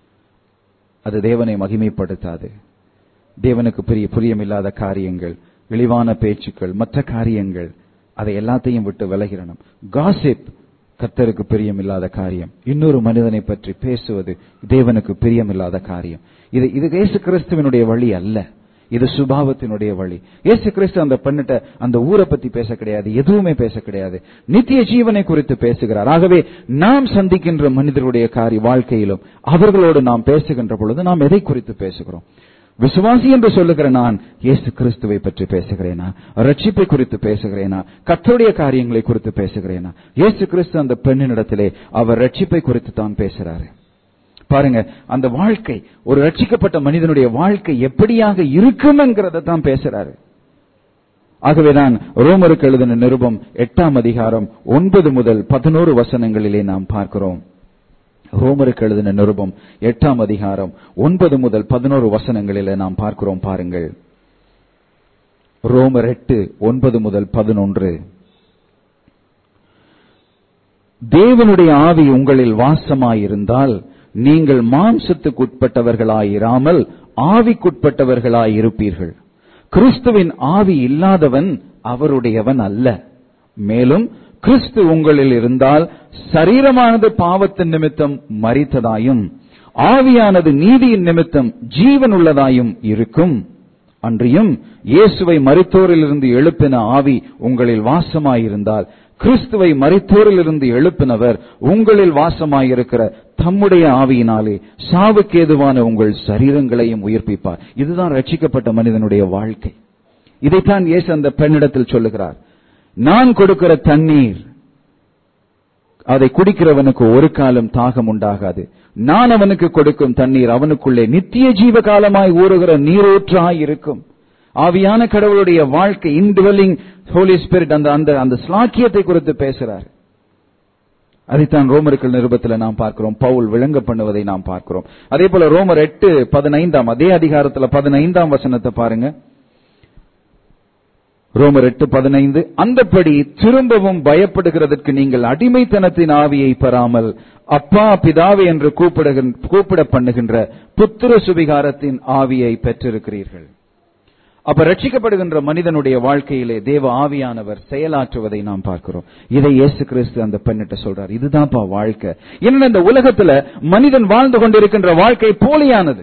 அது தேவனை மகிமைப்படுத்தாது தேவனுக்கு பிரிய பிரியமில்லாத காரியங்கள் இழிவான பேச்சுக்கள் மற்ற காரியங்கள் அதை எல்லாத்தையும் விட்டு விலகிறணும் காசிப் கர்த்தருக்கு பிரியமில்லாத காரியம் இன்னொரு மனிதனை பற்றி பேசுவது தேவனுக்கு பிரியமில்லாத காரியம் இது இது இயேசு கிறிஸ்துவனுடைய வழி அல்ல இது சுபாவத்தினுடைய வழி இயேசு கிறிஸ்து அந்த பெண்ணிட்ட அந்த ஊரை பத்தி பேச கிடையாது எதுவுமே பேச கிடையாது நித்திய ஜீவனை குறித்து பேசுகிறார் ஆகவே நாம் சந்திக்கின்ற மனிதருடைய காரி வாழ்க்கையிலும் அவர்களோடு நாம் பேசுகின்ற பொழுது நாம் எதை குறித்து பேசுகிறோம் விசுவாசி என்று சொல்லுகிற நான் இயேசு கிறிஸ்துவை பற்றி பேசுகிறேனா ரட்சிப்பை குறித்து பேசுகிறேனா கத்தருடைய காரியங்களை குறித்து பேசுகிறேனா இயேசு கிறிஸ்து அந்த பெண்ணினிடத்திலே அவர் ரட்சிப்பை குறித்து தான் பேசுறாரு பாருங்க அந்த வாழ்க்கை ஒரு ரட்சிக்கப்பட்ட மனிதனுடைய வாழ்க்கை எப்படியாக இருக்கும் என்கிறத தான் பேசுறாரு ஆகவேதான் ரோமருக்கு எழுதின நிருபம் எட்டாம் அதிகாரம் ஒன்பது முதல் பதினோரு வசனங்களிலே நாம் பார்க்கிறோம் ரோமருக்கு எழுதின நிருபம் எட்டாம் அதிகாரம் ஒன்பது முதல் பதினோரு வசனங்களிலே நாம் பார்க்கிறோம் பாருங்கள் ரோமர் எட்டு ஒன்பது முதல் பதினொன்று தேவனுடைய ஆவி உங்களில் வாசமாயிருந்தால் நீங்கள் மாம்சத்துக்குட்பட்டவர்களாயிராமல் ஆவிக்குட்பட்டவர்களாயிருப்பீர்கள் கிறிஸ்துவின் ஆவி இல்லாதவன் அவருடையவன் அல்ல மேலும் கிறிஸ்து உங்களில் இருந்தால் சரீரமானது பாவத்தின் நிமித்தம் மறித்ததாயும் ஆவியானது நீதியின் நிமித்தம் ஜீவனுள்ளதாயும் இருக்கும் அன்றியும் இயேசுவை மரித்தோரிலிருந்து எழுப்பின ஆவி உங்களில் வாசமாயிருந்தால் கிறிஸ்துவை மரித்தோரிலிருந்து எழுப்பினவர் உங்களில் வாசமாயிருக்கிற தம்முடைய ஆவியினாலே சாவுக்கேதுவான உங்கள் சரீரங்களையும் உயிர்ப்பிப்பார் இதுதான் ரட்சிக்கப்பட்ட மனிதனுடைய வாழ்க்கை இதைத்தான் இயேசு அந்த பெண்ணிடத்தில் சொல்லுகிறார் நான் கொடுக்கிற தண்ணீர் அதை குடிக்கிறவனுக்கு ஒரு காலம் தாகம் உண்டாகாது நான் அவனுக்கு கொடுக்கும் தண்ணீர் அவனுக்குள்ளே நித்திய ஜீவ காலமாய் ஊறுகிற நீரூற்றாய் இருக்கும் ஆவியான கடவுளுடைய வாழ்க்கை இன்டுவெல்லிங் ஹோலி ஸ்பிரிட் அந்த அந்த அந்த ஸ்லாக்கியத்தை குறித்து பேசுறார் அதைத்தான் ரோமர்கள் நிருபத்தில் நாம் பார்க்கிறோம் பவுல் விளங்க பண்ணுவதை நாம் பார்க்கிறோம் அதே போல ரோமர் எட்டு பதினைந்தாம் அதே அதிகாரத்துல பதினைந்தாம் வசனத்தை பாருங்க ரோமர் எட்டு பதினைந்து அந்தப்படி திரும்பவும் பயப்படுகிறதற்கு நீங்கள் அடிமைத்தனத்தின் ஆவியை பெறாமல் அப்பா பிதாவே என்று கூப்பிடுகின்ற கூப்பிட பண்ணுகின்ற புத்திர சுவிகாரத்தின் ஆவியை பெற்றிருக்கிறீர்கள் அப்ப ரட்சிக்கப்படுகின்ற மனிதனுடைய வாழ்க்கையிலே தேவ ஆவியானவர் செயலாற்றுவதை நாம் பார்க்கிறோம் இதை இயேசு கிறிஸ்து அந்த பெண்ணிட்ட சொல்றார் இதுதான்ப்பா வாழ்க்கை என்ன இந்த உலகத்துல மனிதன் வாழ்ந்து கொண்டிருக்கின்ற வாழ்க்கை போலியானது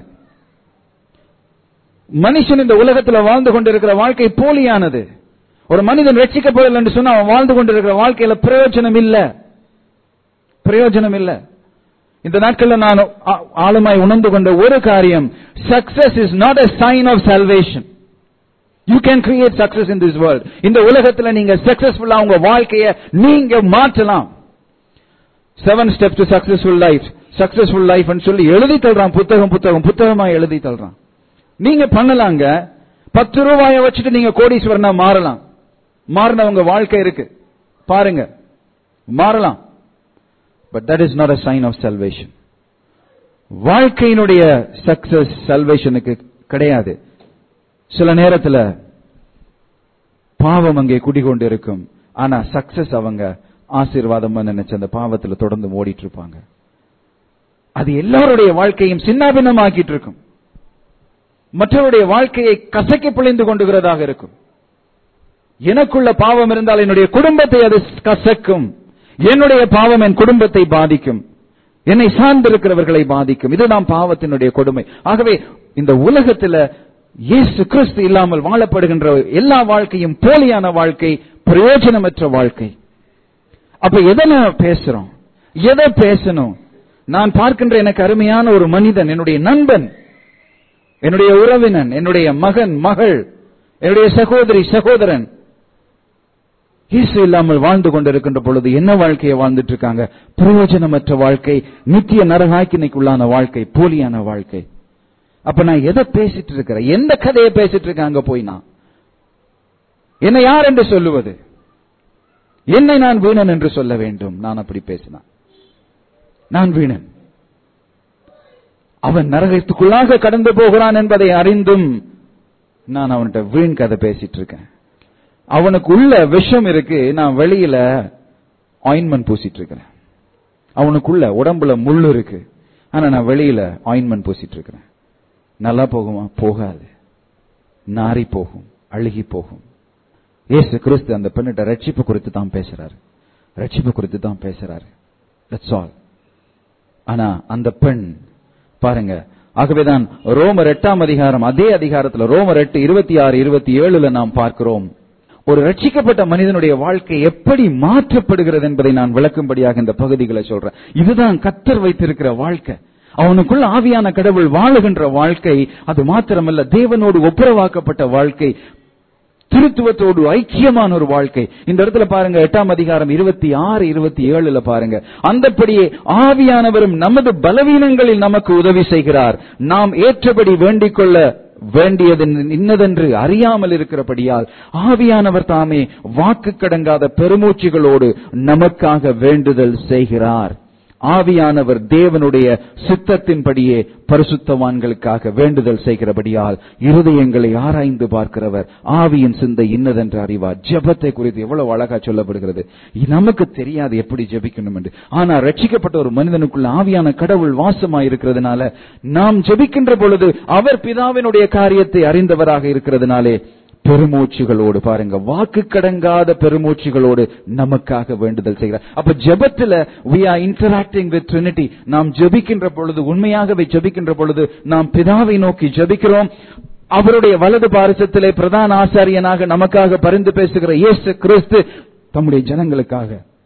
மனுஷன் இந்த உலகத்துல வாழ்ந்து கொண்டிருக்கிற வாழ்க்கை போலியானது ஒரு மனிதன் ரட்சிக்கப்படல என்று சொன்னா அவன் வாழ்ந்து கொண்டிருக்கிற வாழ்க்கையில பிரயோஜனம் இல்ல பிரயோஜனம் இல்ல இந்த நாட்கள்ல நான் ஆழமாய் உணர்ந்து கொண்ட ஒரு காரியம் success is not a sign of salvation you can create success in this world இந்த உலகத்துல நீங்க சக்சஸ்ஃபுல்லா உங்க வாழ்க்கைய நீங்க மாற்றலாம் seven step to successful life successful life சொல்லி எழுதி தள்ளுறான் புத்தகம் புத்தகம் புத்தகமா எழுதி தள்ளுறான் நீங்க பண்ணலாங்க பத்து ரூபாய வச்சுட்டு நீங்க கோடீஸ்வரனா மாறலாம் மாறினவங்க வாழ்க்கை இருக்கு பாருங்க மாறலாம் but that is not a sign of salvation வாழ்க்கையினுடைய சக்சஸ் சல்வேஷனுக்கு கிடையாது சில நேரத்துல பாவம் அங்கே குடிகொண்டு இருக்கும் ஆனா சக்சஸ் அவங்க ஆசீர்வாதமா நினைச்ச அந்த பாவத்துல தொடர்ந்து ஓடிட்டு இருப்பாங்க அது எல்லாருடைய வாழ்க்கையும் சின்னாபின்னமாக்கிட்டு இருக்கும் மற்றவருடைய வாழ்க்கையை கசக்கி பிழிந்து கொண்டுகிறதாக இருக்கும் எனக்குள்ள பாவம் இருந்தால் என்னுடைய குடும்பத்தை அது கசக்கும் என்னுடைய பாவம் என் குடும்பத்தை பாதிக்கும் என்னை சார்ந்திருக்கிறவர்களை பாதிக்கும் இதுதான் பாவத்தினுடைய கொடுமை ஆகவே இந்த உலகத்துல இயேசு கிறிஸ்து இல்லாமல் வாழப்படுகின்ற எல்லா வாழ்க்கையும் போலியான வாழ்க்கை பிரயோஜனமற்ற வாழ்க்கை அப்ப எதை நான் பேசுறோம் எதை பேசணும் நான் பார்க்கின்ற எனக்கு அருமையான ஒரு மனிதன் என்னுடைய நண்பன் என்னுடைய உறவினன் என்னுடைய மகன் மகள் என்னுடைய சகோதரி சகோதரன் இயேசு இல்லாமல் வாழ்ந்து கொண்டிருக்கின்ற பொழுது என்ன வாழ்க்கையை வாழ்ந்துட்டு இருக்காங்க பிரயோஜனமற்ற வாழ்க்கை நித்திய நரகாக்கினைக்குள்ளான வாழ்க்கை போலியான வாழ்க்கை அப்ப நான் எதை பேசிட்டு இருக்கிறேன் எந்த கதையை பேசிட்டு இருக்காங்க போய் நான் என்னை யார் என்று சொல்லுவது என்னை நான் வீணன் என்று சொல்ல வேண்டும் நான் அப்படி பேசினான் நான் வீணன் அவன் நரகத்துக்குள்ளாக கடந்து போகிறான் என்பதை அறிந்தும் நான் அவன்கிட்ட வீண் கதை பேசிட்டு இருக்கேன் அவனுக்கு உள்ள விஷம் இருக்கு நான் வெளியில ஆயின்மெண்ட் பூசிட்டு இருக்கிறேன் அவனுக்குள்ள உடம்புல முள்ளு இருக்கு ஆனா நான் வெளியில ஆயின்மெண்ட் பூசிட்டு இருக்கிறேன் நல்லா போகுமா போகாது நாரி போகும் அழுகி போகும் ஏசு கிறிஸ்து அந்த பெண்ணிட்ட ரட்சிப்பு குறித்து தான் பேசுறாரு ரட்சிப்பு குறித்து தான் பேசுறாரு தட்ஸ் ஆல் ஆனா அந்த பெண் பாருங்க ஆகவேதான் ரோமர் எட்டாம் அதிகாரம் அதே அதிகாரத்துல ரோமர் எட்டு இருபத்தி ஆறு இருபத்தி ஏழுல நாம் பார்க்கிறோம் ஒரு ரட்சிக்கப்பட்ட மனிதனுடைய வாழ்க்கை எப்படி மாற்றப்படுகிறது என்பதை நான் விளக்கும்படியாக இந்த பகுதிகளை சொல்றேன் இதுதான் கத்தர் வைத்திருக்கிற வாழ்க்கை அவனுக்குள்ள ஆவியான கடவுள் வாழுகின்ற வாழ்க்கை அது மாத்திரமல்ல தேவனோடு ஒப்புரவாக்கப்பட்ட வாழ்க்கை திருத்துவத்தோடு ஐக்கியமான ஒரு வாழ்க்கை இந்த இடத்துல பாருங்க எட்டாம் அதிகாரம் இருபத்தி ஆறு இருபத்தி ஏழுல பாருங்க அந்தப்படியே ஆவியானவரும் நமது பலவீனங்களில் நமக்கு உதவி செய்கிறார் நாம் ஏற்றபடி வேண்டிக் கொள்ள வேண்டியது இன்னதென்று அறியாமல் இருக்கிறபடியால் ஆவியானவர் தாமே வாக்கு கடங்காத பெருமூச்சுகளோடு நமக்காக வேண்டுதல் செய்கிறார் ஆவியானவர் தேவனுடைய சித்தத்தின்படியே பரிசுத்தவான்களுக்காக வேண்டுதல் செய்கிறபடியால் இருதயங்களை ஆராய்ந்து பார்க்கிறவர் ஆவியின் சிந்தை இன்னதென்று அறிவார் ஜெபத்தை குறித்து எவ்வளவு அழகா சொல்லப்படுகிறது நமக்கு தெரியாது எப்படி ஜெபிக்கணும் என்று ஆனா ரட்சிக்கப்பட்ட ஒரு மனிதனுக்குள்ள ஆவியான கடவுள் வாசமாய் இருக்கிறதுனால நாம் ஜெபிக்கின்ற பொழுது அவர் பிதாவினுடைய காரியத்தை அறிந்தவராக இருக்கிறதுனாலே பெருமூச்சுகளோடு பாருங்க வாக்கு கடங்காத பெருமூச்சுகளோடு நமக்காக வேண்டுதல் செய்கிறார் அப்ப ஜெபத்துல we are interacting with trinity நாம் ஜெபிக்கின்ற பொழுது உண்மையாகவே ஜெபிக்கின்ற பொழுது நாம் பிதாவை நோக்கி ஜெபிக்கிறோம் அவருடைய வலது பாரிசத்திலே பிரதான ஆசாரியனாக நமக்காக பரிந்து பேசுகிற இயேசு கிறிஸ்து தம்முடைய ஜனங்களுக்காக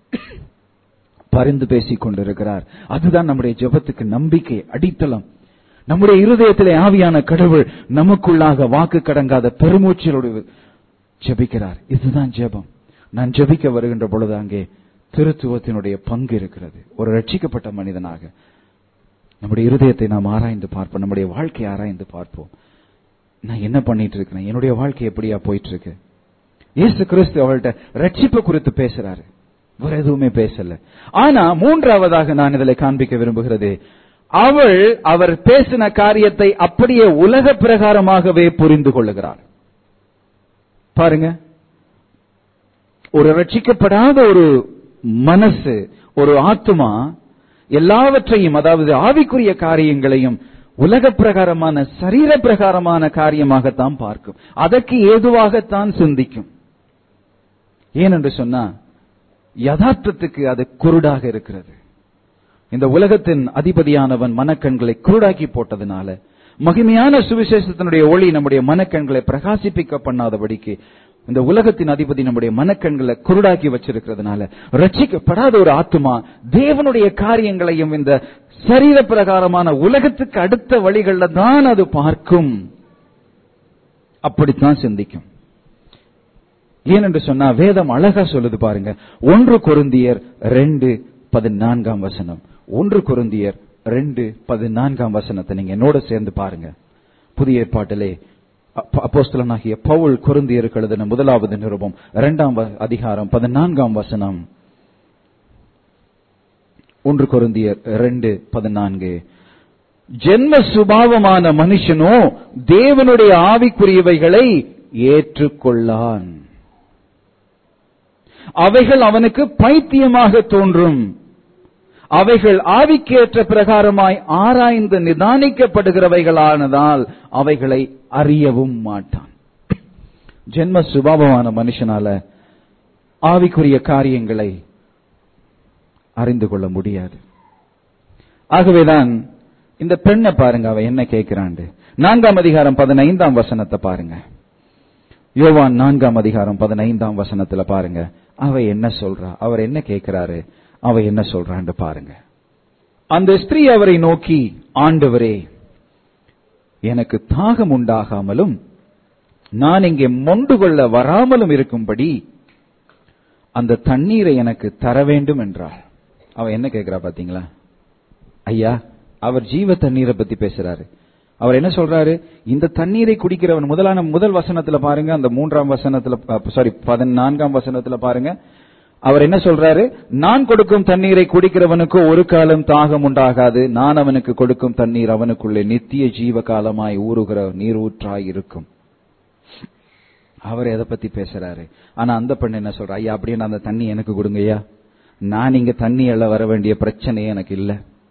பரிந்து பேசிக் கொண்டிருக்கிறார் அதுதான் நம்முடைய ஜெபத்துக்கு நம்பிக்கை அடித்தளம் நம்முடைய இருதயத்திலே ஆவியான கடவுள் நமக்குள்ளாக வாக்கு கடங்காத பெருமூச்சலோடு ஜெபிக்கிறார் இதுதான் ஜெபம் நான் ஜெபிக்க வருகின்ற பொழுது அங்கே திருத்துவத்தினுடைய பங்கு இருக்கிறது ஒரு ரட்சிக்கப்பட்ட மனிதனாக நம்முடைய இருதயத்தை நாம் ஆராய்ந்து பார்ப்போம் நம்முடைய வாழ்க்கையை ஆராய்ந்து பார்ப்போம் நான் என்ன பண்ணிட்டு இருக்கிறேன் என்னுடைய வாழ்க்கை எப்படியா போயிட்டு இருக்கு இயேசு கிறிஸ்து அவள்கிட்ட ரட்சிப்பு குறித்து பேசுறாரு வேற எதுவுமே பேசல ஆனா மூன்றாவதாக நான் இதில் காண்பிக்க விரும்புகிறது அவள் அவர் பேசின காரியத்தை அப்படியே உலக பிரகாரமாகவே புரிந்து கொள்ளுகிறார் பாருங்க ஒரு ரட்சிக்கப்படாத ஒரு மனசு ஒரு ஆத்மா எல்லாவற்றையும் அதாவது ஆவிக்குரிய காரியங்களையும் உலக பிரகாரமான சரீர பிரகாரமான காரியமாகத்தான் பார்க்கும் அதற்கு ஏதுவாகத்தான் சிந்திக்கும் ஏனென்று சொன்னா யதார்த்தத்துக்கு அது குருடாக இருக்கிறது இந்த உலகத்தின் அதிபதியானவன் மனக்கண்களை குருடாக்கி போட்டதுனால மகிமையான சுவிசேஷத்தினுடைய ஒளி நம்முடைய மனக்கண்களை பிரகாசிப்பிக்க பண்ணாதபடிக்கு இந்த உலகத்தின் அதிபதி நம்முடைய மனக்கண்களை குருடாக்கி வச்சிருக்கிறதுனால ரட்சிக்கப்படாத ஒரு ஆத்மா தேவனுடைய காரியங்களையும் இந்த சரீர பிரகாரமான உலகத்துக்கு அடுத்த வழிகளில் தான் அது பார்க்கும் அப்படித்தான் சிந்திக்கும் ஏனென்று சொன்னா வேதம் அழகா சொல்லுது பாருங்க ஒன்று கொருந்தியர் ரெண்டு பதினான்காம் வசனம் ஒன்று கொருந்தியர் ரெண்டு பதினான்காம் வசனத்தை நீங்க என்னோட சேர்ந்து பாருங்க புதிய ஏற்பாட்டிலே அப்ப- அப்போஸ்தலனாகிய பவுல் குருந்தியருக்கு எழுதின முதலாவது நிருபம் இரண்டாம் வ- அதிகாரம் பதினான்காம் வசனம் ஒன்று கொருந்தியர் ரெண்டு பதினான்கு ஜென்ம சுபாவமான மனுஷனோ தேவனுடைய ஆவிக்குரியவைகளை ஏற்றுக்கொள்ளான் அவைகள் அவனுக்கு பைத்தியமாக தோன்றும் அவைகள் ஆவிக்கேற்ற பிரகாரமாய் ஆராய்ந்து நிதானிக்கப்படுகிறவைகளானதால் அவைகளை அறியவும் மாட்டான் ஜென்ம சுபாவமான மனுஷனால ஆவிக்குரிய காரியங்களை அறிந்து கொள்ள முடியாது ஆகவேதான் இந்த பெண்ணை பாருங்க அவ என்ன கேட்கிறாண்டு நான்காம் அதிகாரம் பதினைந்தாம் வசனத்தை பாருங்க யோவான் நான்காம் அதிகாரம் பதினைந்தாம் வசனத்துல பாருங்க அவ என்ன சொல்றா அவர் என்ன கேட்கிறாரு அவ என்ன சொல்றான்னு பாருங்க அந்த ஸ்திரீ அவரை நோக்கி ஆண்டவரே எனக்கு தாகம் உண்டாகாமலும் நான் இங்கே மொண்டு கொள்ள வராமலும் இருக்கும்படி அந்த தண்ணீரை எனக்கு தர வேண்டும் என்றாள் அவ என்ன கேட்கிறா பாத்தீங்களா ஐயா அவர் ஜீவ தண்ணீரை பத்தி பேசுறாரு அவர் என்ன சொல்றாரு இந்த தண்ணீரை குடிக்கிறவன் முதலான முதல் வசனத்துல பாருங்க அந்த மூன்றாம் வசனத்துல சாரி பதினான்காம் வசனத்துல பாருங்க அவர் என்ன சொல்றாரு நான் கொடுக்கும் தண்ணீரை குடிக்கிறவனுக்கு ஒரு காலம் தாகம் உண்டாகாது நான் அவனுக்கு கொடுக்கும் தண்ணீர் அவனுக்குள்ளே நித்திய ஜீவ காலமாய் ஊறுகிற நீரூற்றாய் இருக்கும் அவர் எதை பத்தி பேசுறாரு ஆனா அந்த பெண் என்ன சொல்றா ஐயா அப்படியே அந்த தண்ணி எனக்கு கொடுங்க ஐயா நான் இங்க தண்ணி எல்லாம் வர வேண்டிய பிரச்சனையே எனக்கு இல்ல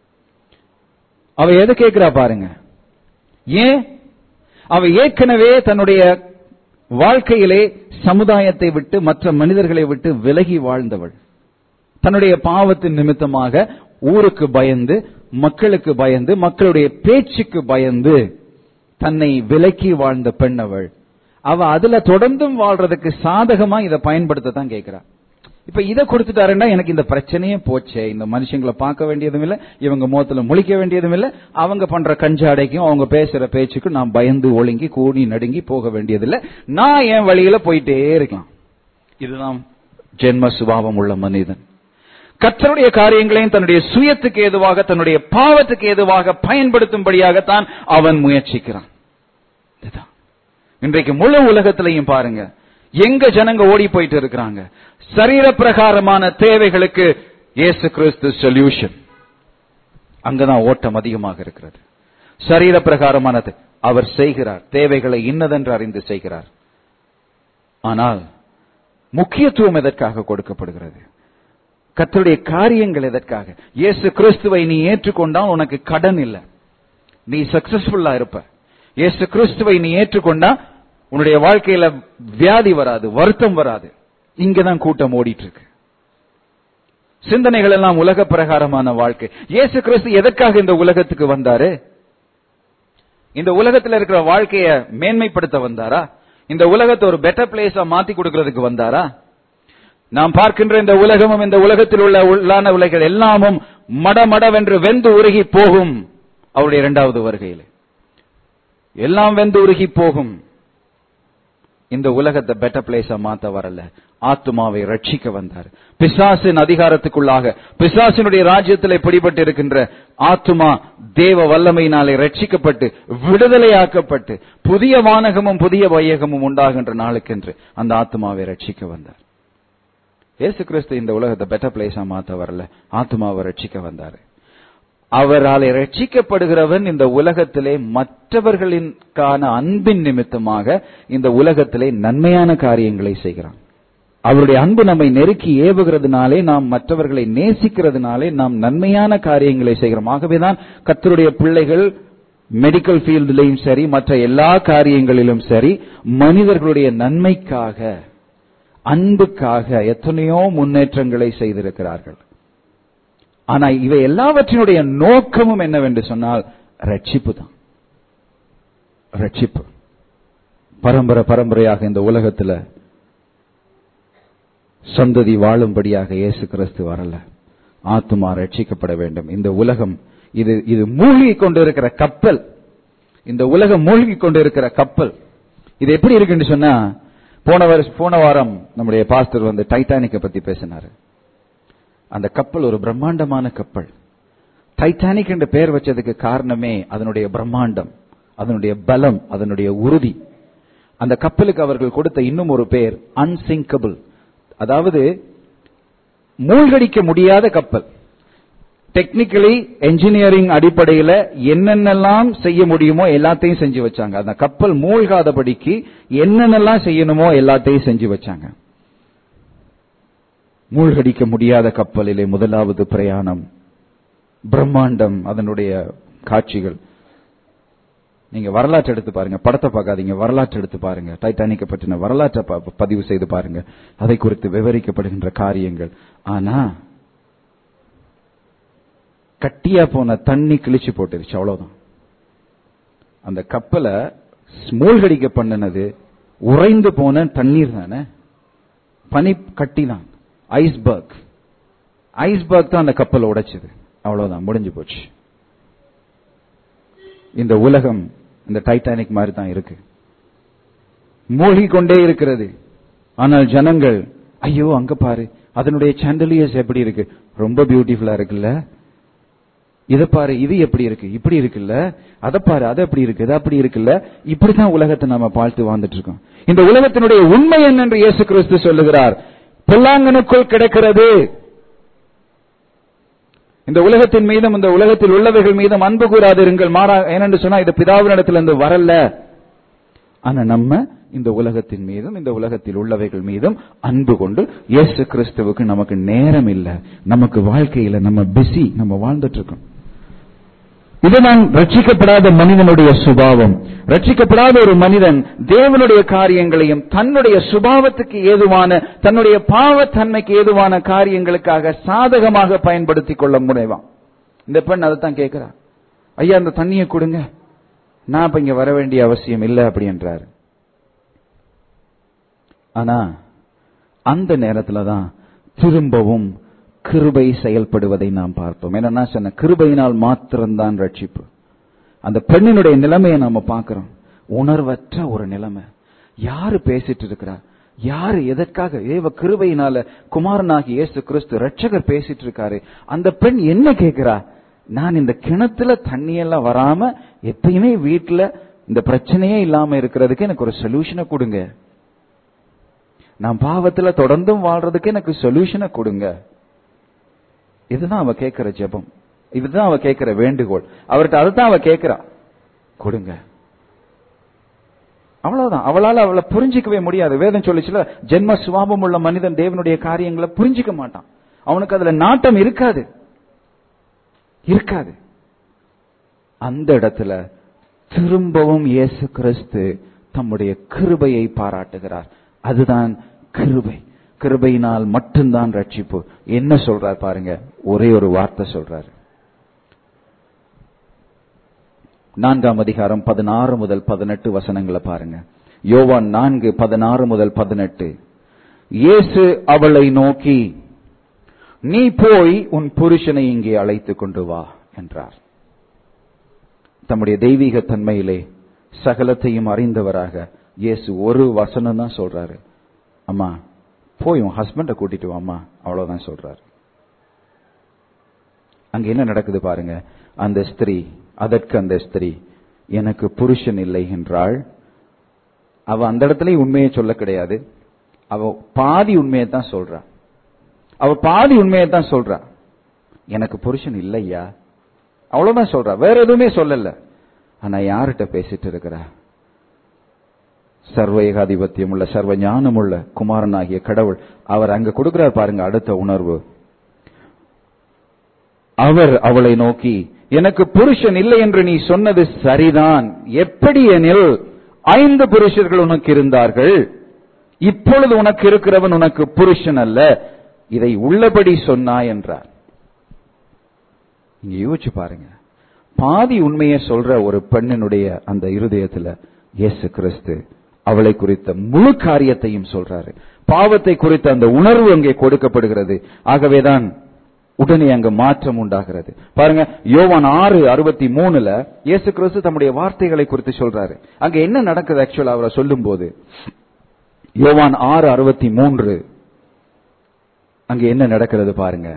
அவ எதை கேட்கிறா பாருங்க ஏன் அவ ஏற்கனவே தன்னுடைய வாழ்க்கையிலே சமுதாயத்தை விட்டு மற்ற மனிதர்களை விட்டு விலகி வாழ்ந்தவள் தன்னுடைய பாவத்தின் நிமித்தமாக ஊருக்கு பயந்து மக்களுக்கு பயந்து மக்களுடைய பேச்சுக்கு பயந்து தன்னை விலக்கி வாழ்ந்த பெண் அவள் அவ அதுல தொடர்ந்தும் வாழ்றதுக்கு சாதகமா இதை பயன்படுத்த தான் கேட்கிறா இப்ப இதை கொடுத்துட்டாருன்னா எனக்கு இந்த பிரச்சனையே போச்சே இந்த மனுஷங்களை பார்க்க வேண்டியதும் இல்ல இவங்க முகத்துல முழிக்க வேண்டியதும் இல்ல அவங்க பண்ற கஞ்சாடைக்கும் அவங்க பேசுற பேச்சுக்கும் நான் பயந்து ஒழுங்கி கூடி நடுங்கி போக வேண்டியதில்லை நான் என் வழியில போயிட்டே இருக்கலாம் இதுதான் ஜென்ம சுபாவம் உள்ள மனிதன் கர்த்தருடைய காரியங்களையும் தன்னுடைய சுயத்துக்கு ஏதுவாக தன்னுடைய பாவத்துக்கு ஏதுவாக பயன்படுத்தும்படியாகத்தான் அவன் முயற்சிக்கிறான் இதுதான் இன்றைக்கு முழு உலகத்திலையும் பாருங்க எங்க ஜனங்க ஓடி போயிட்டு இருக்கிறாங்க சரீர பிரகாரமான தேவைகளுக்கு இயேசு கிறிஸ்து சொல்யூஷன் அங்கதான் ஓட்டம் அதிகமாக இருக்கிறது சரீர பிரகாரமானது அவர் செய்கிறார் தேவைகளை இன்னதென்று அறிந்து செய்கிறார் ஆனால் முக்கியத்துவம் எதற்காக கொடுக்கப்படுகிறது கத்தருடைய காரியங்கள் எதற்காக இயேசு கிறிஸ்துவை நீ ஏற்றுக்கொண்டால் உனக்கு கடன் இல்லை நீ சக்சஸ்ஃபுல்லா இருப்ப இயேசு கிறிஸ்துவை நீ ஏற்றுக்கொண்டா உன்னுடைய வாழ்க்கையில வியாதி வராது வருத்தம் வராது இங்கதான் கூட்டம் ஓடிட்டு இருக்கு சிந்தனைகள் எல்லாம் உலக பிரகாரமான வாழ்க்கை இயேசு கிறிஸ்து எதற்காக இந்த உலகத்துக்கு வந்தாரு இந்த உலகத்துல இருக்கிற வாழ்க்கைய மேன்மைப்படுத்த வந்தாரா இந்த உலகத்தை ஒரு பெட்டர் பிளேஸா மாத்தி கொடுக்கறதுக்கு வந்தாரா நாம் பார்க்கின்ற இந்த உலகமும் இந்த உலகத்தில் உள்ள உள்ளான உலகள் எல்லாமும் மடமடவென்று வெந்து உருகி போகும் அவருடைய இரண்டாவது வருகையில் எல்லாம் வெந்து உருகி போகும் இந்த உலகத்தை பெட்டர் பிளேஸா மாத்த வரல ஆத்துமாவை ரட்சிக்க வந்தார் பிசாசின் அதிகாரத்துக்குள்ளாக பிசாசினுடைய ராஜ்யத்தில் பிடிபட்டு இருக்கின்ற ஆத்துமா தேவ வல்லமையினாலே ரட்சிக்கப்பட்டு விடுதலையாக்கப்பட்டு புதிய வானகமும் புதிய வையகமும் உண்டாகின்ற நாளுக்கென்று அந்த ஆத்துமாவை ரட்சிக்க வந்தார் இயேசு கிறிஸ்து இந்த உலகத்தை பெட்டர் பிளேஸா மாத்த வரல ஆத்மாவை ரட்சிக்க வந்தாரு அவரால் ரட்சிக்கப்படுகிறவன் இந்த உலகத்திலே மற்றவர்களின்கான அன்பின் நிமித்தமாக இந்த உலகத்திலே நன்மையான காரியங்களை செய்கிறான் அவருடைய அன்பு நம்மை நெருக்கி ஏவுகிறதுனாலே நாம் மற்றவர்களை நேசிக்கிறதுனாலே நாம் நன்மையான காரியங்களை செய்கிறோம் ஆகவேதான் கத்தருடைய பிள்ளைகள் மெடிக்கல் ஃபீல்டிலையும் சரி மற்ற எல்லா காரியங்களிலும் சரி மனிதர்களுடைய நன்மைக்காக அன்புக்காக எத்தனையோ முன்னேற்றங்களை செய்திருக்கிறார்கள் ஆனா இவை எல்லாவற்றினுடைய நோக்கமும் என்னவென்று சொன்னால் ரட்சிப்பு தான் ரட்சிப்பு பரம்பரை பரம்பரையாக இந்த உலகத்துல சந்ததி வாழும்படியாக இயேசு கிறிஸ்து வரல ஆத்துமா ரட்சிக்கப்பட வேண்டும் இந்த உலகம் இது இது மூழ்கி கொண்டிருக்கிற கப்பல் இந்த உலகம் மூழ்கி கொண்டிருக்கிற கப்பல் இது எப்படி இருக்குன்னு சொன்னா போன வருஷம் போன வாரம் நம்முடைய பாஸ்டர் வந்து டைட்டானிக்கை பத்தி பேசினாரு அந்த கப்பல் ஒரு பிரம்மாண்டமான கப்பல் டைட்டானிக் என்ற பெயர் வச்சதுக்கு காரணமே அதனுடைய பிரம்மாண்டம் அதனுடைய பலம் அதனுடைய உறுதி அந்த கப்பலுக்கு அவர்கள் கொடுத்த இன்னும் ஒரு பெயர் அன்சிங்கபிள் அதாவது மூழ்கடிக்க முடியாத கப்பல் டெக்னிக்கலி என்ஜினியரிங் அடிப்படையில என்னென்னலாம் செய்ய முடியுமோ எல்லாத்தையும் செஞ்சு வச்சாங்க அந்த கப்பல் மூழ்காதபடிக்கு என்னென்னலாம் செய்யணுமோ எல்லாத்தையும் செஞ்சு வச்சாங்க மூழ்கடிக்க முடியாத கப்பலிலே முதலாவது பிரயாணம் பிரம்மாண்டம் அதனுடைய காட்சிகள் நீங்க வரலாற்று எடுத்து பாருங்க படத்தை பார்க்காதீங்க வரலாற்று எடுத்து பாருங்க டைட்டானிக்கை பற்றின வரலாற்றை ப- பதிவு செய்து பாருங்க அதை குறித்து விவரிக்கப்படுகின்ற காரியங்கள் ஆனா கட்டியா போன தண்ணி கிழிச்சு போட்டுருச்சு அவ்வளவுதான் அந்த கப்பலை மூழ்கடிக்க பண்ணினது உறைந்து போன தண்ணீர் தானே பனி கட்டி தான் ஐஸ்பர்க் ஐஸ்பர்க் தான் அந்த கப்பலை உடைச்சது அவ்வளவுதான் முடிஞ்சு போச்சு இந்த உலகம் இந்த டைட்டானிக் மாதிரி தான் இருக்கு மூழ்கிக் கொண்டே இருக்கிறது ஆனால் ஜனங்கள் ஐயோ அங்க பாரு அதனுடைய சாண்டலியர்ஸ் எப்படி இருக்கு ரொம்ப பியூட்டிஃபுல்லா இருக்குல்ல இத பாரு இது எப்படி இருக்கு இப்படி இருக்குல்ல அத பாரு அது எப்படி இருக்கு இது அப்படி இருக்குல்ல இப்படிதான் உலகத்தை நம்ம பார்த்து வாழ்ந்துட்டு இருக்கோம் இந்த உலகத்தினுடைய உண்மை என்னென்று இயேசு கிறிஸ்து சொல்லுகிறார் பொல்லாங்கனுக்குள் கிடக்கிறது இந்த உலகத்தின் மீதும் இந்த உலகத்தில் உள்ளவைகள் மீதும் அன்பு கூறாதிருங்கள் மாறா ஏனென்று சொன்னா இது பிதாவினிடத்திலிருந்து வரல ஆனா நம்ம இந்த உலகத்தின் மீதும் இந்த உலகத்தில் உள்ளவைகள் மீதும் அன்பு கொண்டு இயேசு கிறிஸ்துவுக்கு நமக்கு நேரம் இல்ல நமக்கு வாழ்க்கையில நம்ம பிஸி நம்ம வாழ்ந்துட்டு இருக்கோம் இதுதான் ரட்சிக்கப்படாத மனிதனுடைய சுபாவம் ரட்சிக்கப்படாத ஒரு மனிதன் தேவனுடைய காரியங்களையும் தன்னுடைய சுபாவத்துக்கு ஏதுவான தன்னுடைய பாவத்தன்மைக்கு ஏதுவான காரியங்களுக்காக சாதகமாக பயன்படுத்திக் கொள்ள முனைவான் இந்த பெண் அதைத்தான் கேட்கிறா ஐயா அந்த தண்ணியை கொடுங்க நான் இப்ப இங்க வர வேண்டிய அவசியம் இல்லை அப்படி என்றார் ஆனா அந்த நேரத்துல தான் திரும்பவும் கிருபை செயல்படுவதை நாம் பார்த்தோம் என்னன்னா சொன்ன கிருபையினால் மாத்திரம்தான் ரட்சிப்பு அந்த பெண்ணினுடைய நிலைமையை நாம பார்க்கிறோம் உணர்வற்ற ஒரு நிலைமை யாரு பேசிட்டு இருக்கிறா யாரு எதற்காக ஏவ கிருபையினால குமாரனாகி இயேசு கிறிஸ்து ரட்சகர் பேசிட்டு இருக்காரு அந்த பெண் என்ன கேட்கிறா நான் இந்த கிணத்துல தண்ணியெல்லாம் வராம எப்பயுமே வீட்டுல இந்த பிரச்சனையே இல்லாம இருக்கிறதுக்கு எனக்கு ஒரு சொல்யூஷனை கொடுங்க நான் பாவத்துல தொடர்ந்தும் வாழ்றதுக்கு எனக்கு சொல்யூஷனை கொடுங்க இதுதான் அவ கேட்கிற ஜெபம் இதுதான் அவ கேட்கிற வேண்டுகோள் அவர்கிட்ட அதுதான் அவ கேட்கிறா கொடுங்க அவ்வளவுதான் அவளால அவளை புரிஞ்சிக்கவே முடியாது வேதம் சொல்லிச்சுல ஜென்ம சுவாபம் உள்ள மனிதன் தேவனுடைய காரியங்களை புரிஞ்சிக்க மாட்டான் அவனுக்கு அதுல நாட்டம் இருக்காது இருக்காது அந்த இடத்துல திரும்பவும் இயேசு கிறிஸ்து தம்முடைய கிருபையை பாராட்டுகிறார் அதுதான் கிருபை கிருபையினால் மட்டும்தான் ரட்சிப்பு என்ன சொல்றார் பாருங்க ஒரே ஒரு வார்த்தை சொல்றாரு நான்காம் அதிகாரம் பதினாறு முதல் பதினெட்டு வசனங்களை பாருங்க யோவான் நான்கு பதினாறு முதல் பதினெட்டு இயேசு அவளை நோக்கி நீ போய் உன் புருஷனை இங்கே அழைத்து கொண்டு வா என்றார் தம்முடைய தெய்வீக தன்மையிலே சகலத்தையும் அறிந்தவராக இயேசு ஒரு வசனம் தான் சொல்றாரு அம்மா போய் உன் ஹஸ்பண்ட கூட்டிட்டு வாமா அவ்வளவுதான் சொல்றாரு அங்க என்ன நடக்குது பாருங்க அந்த ஸ்திரீ அதற்கு அந்த ஸ்திரீ எனக்கு புருஷன் இல்லை என்றாள் அவ அந்த இடத்துல உண்மையை சொல்ல கிடையாது அவ பாதி உண்மையை தான் சொல்றா அவ பாதி உண்மையை தான் சொல்றா எனக்கு புருஷன் இல்லையா அவ்வளவுதான் சொல்றா வேற எதுவுமே சொல்லல ஆனா யார்கிட்ட பேசிட்டு இருக்கிறா சர்வ ஏகாதிபத்தியம் உள்ள சர்வ ஞானம் உள்ள குமாரனாகிய கடவுள் அவர் அங்க கொடுக்கிறார் பாருங்க அடுத்த உணர்வு அவர் அவளை நோக்கி எனக்கு புருஷன் இல்லை என்று நீ சொன்னது சரிதான் எப்படி எனில் ஐந்து புருஷர்கள் உனக்கு இருந்தார்கள் இப்பொழுது உனக்கு இருக்கிறவன் உனக்கு புருஷன் அல்ல இதை உள்ளபடி சொன்னாய் என்றார் இங்க யோசிச்சு பாருங்க பாதி உண்மையை சொல்ற ஒரு பெண்ணினுடைய அந்த இருதயத்துல இயேசு கிறிஸ்து அவளை குறித்த முழு காரியத்தையும் சொல்றாரு பாவத்தை குறித்த அந்த உணர்வு அங்கே கொடுக்கப்படுகிறது ஆகவேதான் உடனே அங்க மாற்றம் உண்டாகிறது பாருங்க யோவான் ஆறு அறுபத்தி மூணுல இயேசு கிறிஸ்து தம்முடைய வார்த்தைகளை குறித்து சொல்றாரு அங்க என்ன நடக்குது ஆக்சுவலா அவரை சொல்லும் போது யோவான் ஆறு அறுபத்தி மூன்று அங்க என்ன நடக்கிறது பாருங்க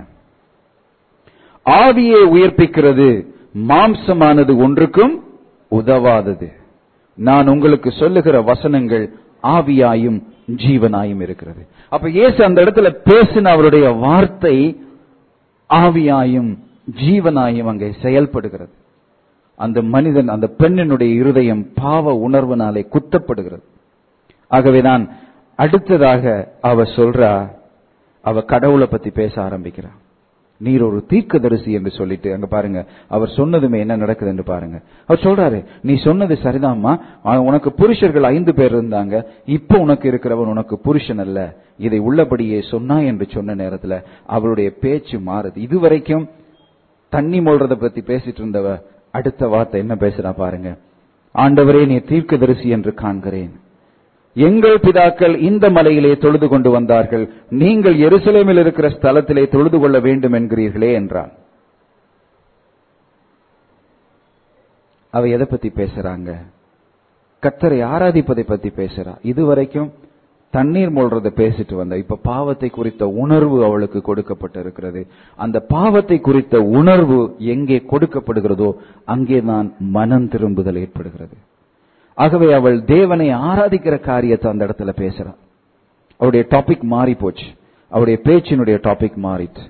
ஆவியை உயிர்ப்பிக்கிறது மாம்சமானது ஒன்றுக்கும் உதவாதது நான் உங்களுக்கு சொல்லுகிற வசனங்கள் ஆவியாயும் ஜீவனாயும் இருக்கிறது அப்ப இயேசு அந்த இடத்துல பேசின அவருடைய வார்த்தை ஆவியாயும் ஜீவனாயும் அங்கே செயல்படுகிறது அந்த மனிதன் அந்த பெண்ணினுடைய இருதயம் பாவ உணர்வினாலே குத்தப்படுகிறது ஆகவேதான் அடுத்ததாக அவ சொல்றா அவ கடவுளை பத்தி பேச ஆரம்பிக்கிறா நீர் ஒரு தீர்க்கதரிசி என்று சொல்லிட்டு அங்க பாருங்க அவர் சொன்னதுமே என்ன நடக்குது என்று பாருங்க அவர் சொல்றாரு நீ சொன்னது சரிதாம்மா ஆனா உனக்கு புருஷர்கள் ஐந்து பேர் இருந்தாங்க இப்ப உனக்கு இருக்கிறவன் உனக்கு புருஷன் அல்ல இதை உள்ளபடியே சொன்னா என்று சொன்ன நேரத்துல அவளுடைய பேச்சு மாறுது இதுவரைக்கும் தண்ணி மொழ்றத பத்தி பேசிட்டு இருந்தவ அடுத்த வார்த்தை என்ன பேசுறா பாருங்க ஆண்டவரே நீ தீர்க்கதரிசி என்று காண்கிறேன் எங்கள் பிதாக்கள் இந்த மலையிலே தொழுது கொண்டு வந்தார்கள் நீங்கள் எருசலேமில் இருக்கிற ஸ்தலத்திலே தொழுது கொள்ள வேண்டும் என்கிறீர்களே என்றான் அவ எதை பத்தி பேசுறாங்க கத்தரை ஆராதிப்பதை பத்தி பேசுறா இதுவரைக்கும் தண்ணீர் மூழ்றத பேசிட்டு வந்த இப்ப பாவத்தை குறித்த உணர்வு அவளுக்கு கொடுக்கப்பட்டிருக்கிறது அந்த பாவத்தை குறித்த உணர்வு எங்கே கொடுக்கப்படுகிறதோ அங்கே தான் மனம் திரும்புதல் ஏற்படுகிறது ஆகவே அவள் தேவனை ஆராதிக்கிற காரியத்தை அந்த இடத்துல பேசுறான் அவருடைய டாபிக் மாறி போச்சு அவருடைய பேச்சினுடைய டாபிக் மாறிட்டு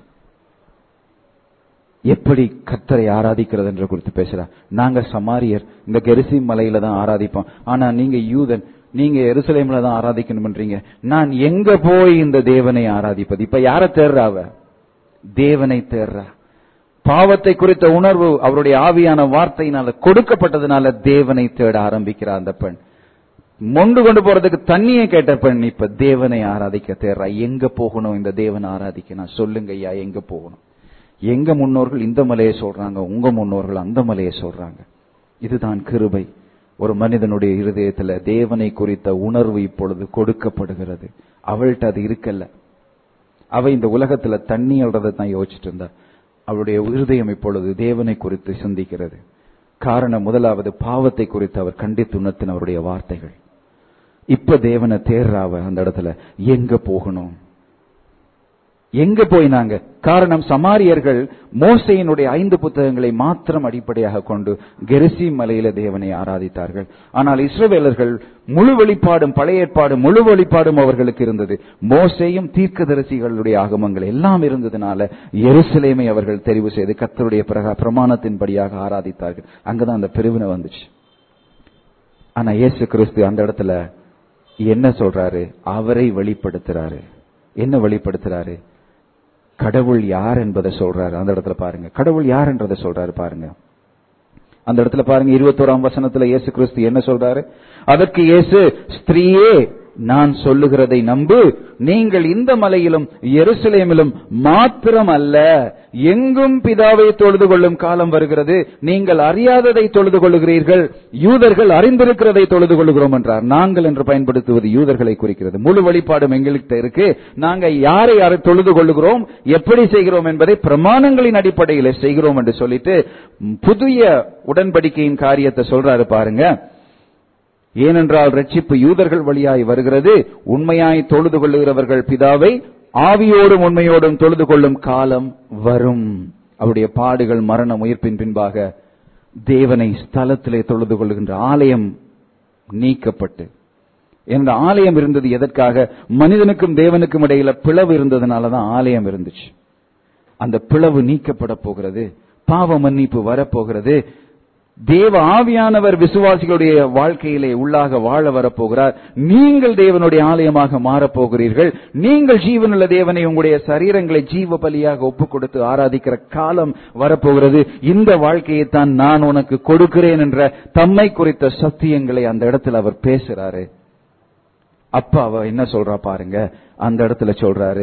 எப்படி கத்தரை ஆராதிக்கிறது என்ற குறித்து பேசுறா நாங்க சமாரியர் இந்த கெரிசி மலையில தான் ஆராதிப்போம் ஆனா நீங்க யூதன் நீங்க எருசலேம்ல தான் ஆராதிக்கணும்ன்றீங்க நான் எங்க போய் இந்த தேவனை ஆராதிப்பது இப்ப யார தேர்றா அவ தேவனை தேர்றா பாவத்தை குறித்த உணர்வு அவருடைய ஆவியான வார்த்தையினால கொடுக்கப்பட்டதுனால தேவனை தேட ஆரம்பிக்கிறார் அந்த பெண் மொண்டு கொண்டு போறதுக்கு தண்ணியை கேட்ட பெண் இப்ப தேவனை ஆராதிக்க தேர்றா எங்க போகணும் இந்த தேவனை ஆராதிக்க நான் சொல்லுங்க ஐயா எங்க போகணும் எங்க முன்னோர்கள் இந்த மலையை சொல்றாங்க உங்க முன்னோர்கள் அந்த மலையை சொல்றாங்க இதுதான் கிருபை ஒரு மனிதனுடைய இருதயத்துல தேவனை குறித்த உணர்வு இப்பொழுது கொடுக்கப்படுகிறது அவள்கிட்ட அது இருக்கல்ல அவ இந்த உலகத்துல தண்ணி அல்றதை தான் யோசிச்சுட்டு இருந்தா அவளுடைய இருதயம் இப்பொழுது தேவனை குறித்து சிந்திக்கிறது காரணம் முதலாவது பாவத்தை குறித்து அவர் கண்டித்து உணர்த்தின அவருடைய வார்த்தைகள் இப்ப தேவனை தேர்றாவ அந்த இடத்துல எங்க போகணும் எங்க போயினாங்க காரணம் சமாரியர்கள் மோசையினுடைய ஐந்து புத்தகங்களை மாத்திரம் அடிப்படையாக கொண்டு கெரிசி மலையில தேவனை ஆராதித்தார்கள் ஆனால் இஸ்ரவேலர்கள் முழு வெளிப்பாடும் பழைய ஏற்பாடும் முழு வெளிப்பாடும் அவர்களுக்கு இருந்தது மோசையும் தீர்க்கதரிசிகளுடைய ஆகமங்கள் எல்லாம் இருந்ததுனால எருசலேமை அவர்கள் தெரிவு செய்து கத்தருடைய பிரகா பிரமாணத்தின்படியாக ஆராதித்தார்கள் அங்கதான் அந்த பிரிவினை வந்துச்சு ஆனா இயேசு கிறிஸ்து அந்த இடத்துல என்ன சொல்றாரு அவரை வெளிப்படுத்துறாரு என்ன வெளிப்படுத்துறாரு கடவுள் யார் என்பதை சொல்றாரு அந்த இடத்துல பாருங்க கடவுள் யார் என்றதை சொல்றாரு பாருங்க அந்த இடத்துல பாருங்க இருபத்தோராம் வசனத்துல இயேசு கிறிஸ்து என்ன சொல்றாரு அதற்கு இயேசு ஸ்திரீயே நான் சொல்லுகிறதை நம்பு நீங்கள் இந்த மலையிலும் எருசலேமிலும் மாத்திரம் அல்ல எங்கும் பிதாவை தொழுது கொள்ளும் காலம் வருகிறது நீங்கள் அறியாததை தொழுது கொள்ளுகிறீர்கள் யூதர்கள் அறிந்திருக்கிறதை தொழுது கொள்ளுகிறோம் என்றார் நாங்கள் என்று பயன்படுத்துவது யூதர்களை குறிக்கிறது முழு வழிபாடும் எங்கள்கிட்ட இருக்கு நாங்க யாரை யாரை தொழுது கொள்ளுகிறோம் எப்படி செய்கிறோம் என்பதை பிரமாணங்களின் அடிப்படையில் செய்கிறோம் என்று சொல்லிட்டு புதிய உடன்படிக்கையின் காரியத்தை சொல்றாரு பாருங்க ஏனென்றால் ரட்சிப்பு யூதர்கள் வழியாய் வருகிறது உண்மையாய் தொழுது கொள்ளுகிறவர்கள் பிதாவை ஆவியோடும் உண்மையோடும் தொழுது கொள்ளும் காலம் வரும் அவருடைய பாடுகள் மரணம் உயிர்ப்பின் பின்பாக தேவனை ஸ்தலத்திலே தொழுது கொள்ளுகின்ற ஆலயம் நீக்கப்பட்டு என்ற ஆலயம் இருந்தது எதற்காக மனிதனுக்கும் தேவனுக்கும் இடையில பிளவு இருந்ததுனாலதான் ஆலயம் இருந்துச்சு அந்த பிளவு நீக்கப்பட போகிறது பாவ மன்னிப்பு வரப்போகிறது தேவ ஆவியானவர் விசுவாசிகளுடைய வாழ்க்கையிலே உள்ளாக வாழ வரப்போகிறார் நீங்கள் தேவனுடைய ஆலயமாக மாறப்போகிறீர்கள் நீங்கள் ஜீவனுள்ள தேவனை உங்களுடைய சரீரங்களை ஜீவ பலியாக ஒப்பு கொடுத்து ஆராதிக்கிற காலம் வரப்போகிறது இந்த வாழ்க்கையை தான் நான் உனக்கு கொடுக்கிறேன் என்ற தம்மை குறித்த சத்தியங்களை அந்த இடத்துல அவர் பேசுறாரு அப்ப அவ என்ன சொல்றா பாருங்க அந்த இடத்துல சொல்றாரு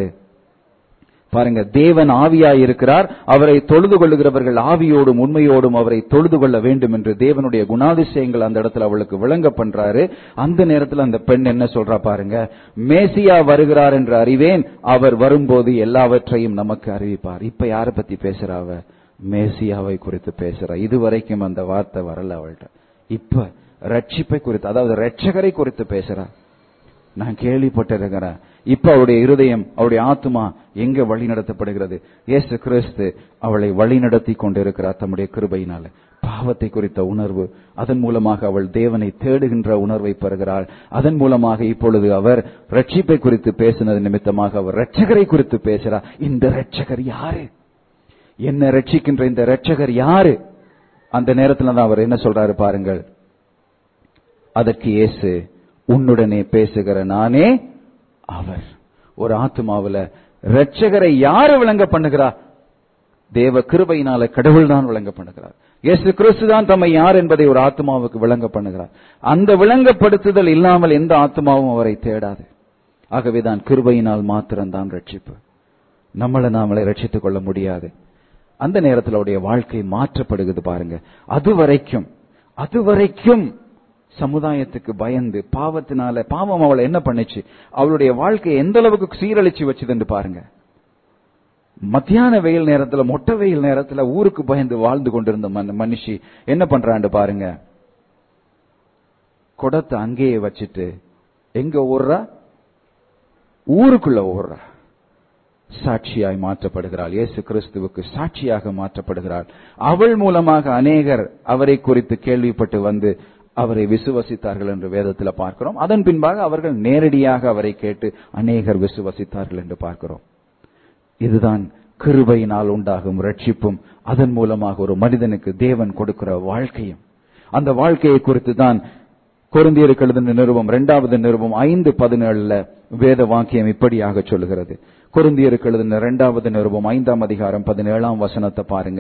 பாருங்க தேவன் ஆவியாய் இருக்கிறார் அவரை தொழுது கொள்ளுகிறவர்கள் ஆவியோடும் உண்மையோடும் அவரை தொழுது கொள்ள வேண்டும் என்று தேவனுடைய குணாதிசயங்கள் அந்த இடத்துல அவளுக்கு விளங்க பண்றாரு அந்த நேரத்தில் அந்த பெண் என்ன சொல்றா பாருங்க மேசியா வருகிறார் என்று அறிவேன் அவர் வரும்போது எல்லாவற்றையும் நமக்கு அறிவிப்பார் இப்ப யார பத்தி பேசுறாவ மேசியாவை குறித்து பேசுறா இதுவரைக்கும் அந்த வார்த்தை வரல அவள்கிட்ட இப்ப ரட்சிப்பை குறித்து அதாவது ரட்சகரை குறித்து பேசுறா நான் கேள்விப்பட்டிருக்கிறேன் இப்ப அவருடைய இருதயம் அவருடைய ஆத்மா எங்க வழி நடத்தப்படுகிறது இயேசு கிறிஸ்து அவளை வழி நடத்தி கொண்டிருக்கிறார் தம்முடைய கிருபையினால பாவத்தை குறித்த உணர்வு அதன் மூலமாக அவள் தேவனை தேடுகின்ற உணர்வை பெறுகிறாள் அதன் மூலமாக இப்பொழுது அவர் ரட்சிப்பை குறித்து பேசினது நிமித்தமாக அவர் ரட்சகரை குறித்து பேசுறார் இந்த ரட்சகர் யாரு என்ன ரட்சிக்கின்ற இந்த ரட்சகர் யாரு அந்த நேரத்துல தான் அவர் என்ன சொல்றாரு பாருங்கள் அதற்கு இயேசு உன்னுடனே பேசுகிற நானே அவர் ஒரு ஆத்மாவுல ரட்சகரை யாரு விளங்க பண்ணுகிறா தேவ கிருபையினால கடவுள் தான் விளங்க பண்ணுகிறார் இயேசு கிறிஸ்து தான் தம்மை யார் என்பதை ஒரு ஆத்மாவுக்கு விளங்க பண்ணுகிறார் அந்த விளங்கப்படுத்துதல் இல்லாமல் எந்த ஆத்மாவும் அவரை தேடாது ஆகவேதான் கிருபையினால் மாத்திரம்தான் ரட்சிப்பு நம்மளை நாமளை ரட்சித்துக் கொள்ள முடியாது அந்த நேரத்தில் அவருடைய வாழ்க்கை மாற்றப்படுகிறது பாருங்க அது வரைக்கும் அது வரைக்கும் சமுதாயத்துக்கு பயந்து பாவத்தினால பாவம் அவளை என்ன பண்ணுச்சு அவளுடைய வாழ்க்கையை எந்த அளவுக்கு சீரழிச்சு வச்சுதுன்னு பாருங்க மத்தியான வெயில் நேரத்துல மொட்டை வெயில் நேரத்துல ஊருக்கு பயந்து வாழ்ந்து கொண்டிருந்த மன்- மனுஷி என்ன பண்றான்னு பாருங்க குடத்தை அங்கேயே வச்சுட்டு எங்க ஓடுறா ஊருக்குள்ள ஓடுறா சாட்சியாய் மாற்றப்படுகிறாள் இயேசு கிறிஸ்துவுக்கு சாட்சியாக மாற்றப்படுகிறாள் அவள் மூலமாக அநேகர் அவரை குறித்து கேள்விப்பட்டு வந்து அவரை விசுவசித்தார்கள் என்று வேதத்தில் பார்க்கிறோம் அதன் பின்பாக அவர்கள் நேரடியாக அவரை கேட்டு அநேகர் விசுவசித்தார்கள் என்று பார்க்கிறோம் இதுதான் கிருபையினால் உண்டாகும் ரட்சிப்பும் அதன் மூலமாக ஒரு மனிதனுக்கு தேவன் கொடுக்கிற வாழ்க்கையும் அந்த வாழ்க்கையை குறித்து தான் கொருந்தியருக்கு எழுதின நிருபம் இரண்டாவது நிருபம் ஐந்து பதினேழுல வேத வாக்கியம் இப்படியாக சொல்லுகிறது கொருந்தியருக்கு எழுதின இரண்டாவது நிருபம் ஐந்தாம் அதிகாரம் பதினேழாம் வசனத்தை பாருங்க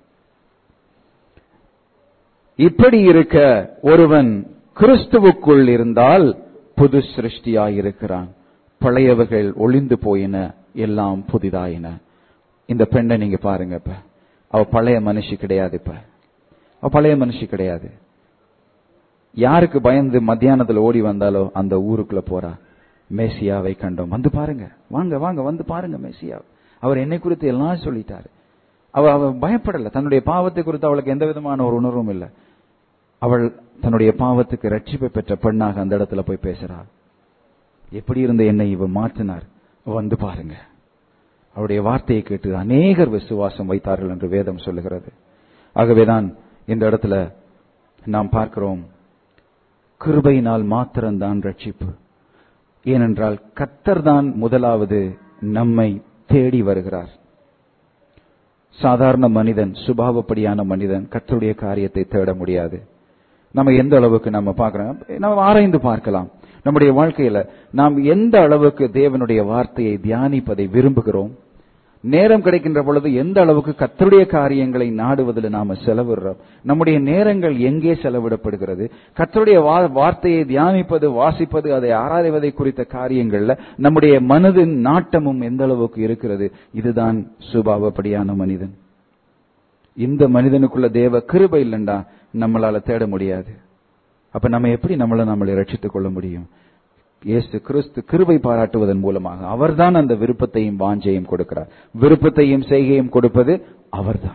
இப்படி இருக்க ஒருவன் கிறிஸ்துவுக்குள் இருந்தால் புது சிருஷ்டியாயிருக்கிறான் பழையவைகள் ஒளிந்து போயின எல்லாம் புதிதாயின இந்த பெண்ணை நீங்க பாருங்க இப்ப அவ பழைய மனுஷி கிடையாது இப்ப அவ பழைய மனுஷி கிடையாது யாருக்கு பயந்து மத்தியானத்துல ஓடி வந்தாலோ அந்த ஊருக்குள்ள போறா மேசியாவை கண்டோம் வந்து பாருங்க வாங்க வாங்க வந்து பாருங்க மேசியா அவர் என்னை குறித்து எல்லாம் சொல்லிட்டாரு அவ அவ பயப்படல தன்னுடைய பாவத்தை குறித்து அவளுக்கு எந்த விதமான ஒரு உணர்வும் இல்லை அவள் தன்னுடைய பாவத்துக்கு ரட்சிப்பை பெற்ற பெண்ணாக அந்த இடத்துல போய் பேசுறாள் எப்படி இருந்த என்னை இவர் மாற்றினார் வந்து பாருங்க அவருடைய வார்த்தையை கேட்டு அநேகர் விசுவாசம் வைத்தார்கள் என்று வேதம் சொல்லுகிறது ஆகவேதான் இந்த இடத்துல நாம் பார்க்கிறோம் கிருபையினால் மாத்திரம்தான் ரட்சிப்பு ஏனென்றால் கத்தர் தான் முதலாவது நம்மை தேடி வருகிறார் சாதாரண மனிதன் சுபாவப்படியான மனிதன் கத்தருடைய காரியத்தை தேட முடியாது நம்ம எந்த அளவுக்கு நம்ம பார்க்கிறோம் நம்ம ஆராய்ந்து பார்க்கலாம் நம்முடைய வாழ்க்கையில நாம் எந்த அளவுக்கு தேவனுடைய வார்த்தையை தியானிப்பதை விரும்புகிறோம் நேரம் கிடைக்கின்ற பொழுது எந்த அளவுக்கு கத்தருடைய காரியங்களை நாடுவதில் நாம செலவிடுறோம் நம்முடைய நேரங்கள் எங்கே செலவிடப்படுகிறது கத்தருடைய வா- வார்த்தையை தியானிப்பது வாசிப்பது அதை ஆராய்வதை குறித்த காரியங்கள்ல நம்முடைய மனதின் நாட்டமும் எந்த அளவுக்கு இருக்கிறது இதுதான் சுபாவப்படியான மனிதன் இந்த மனிதனுக்குள்ள தேவ கிருபை இல்லைண்டா நம்மளால தேட முடியாது அப்ப நம்ம எப்படி நம்மளை நம்மளை ரட்சித்துக் கொள்ள முடியும் இயேசு கிறிஸ்து கிருபை பாராட்டுவதன் மூலமாக அவர்தான் அந்த விருப்பத்தையும் வாஞ்சையும் கொடுக்கிறார் விருப்பத்தையும் செய்கையும் கொடுப்பது அவர்தான்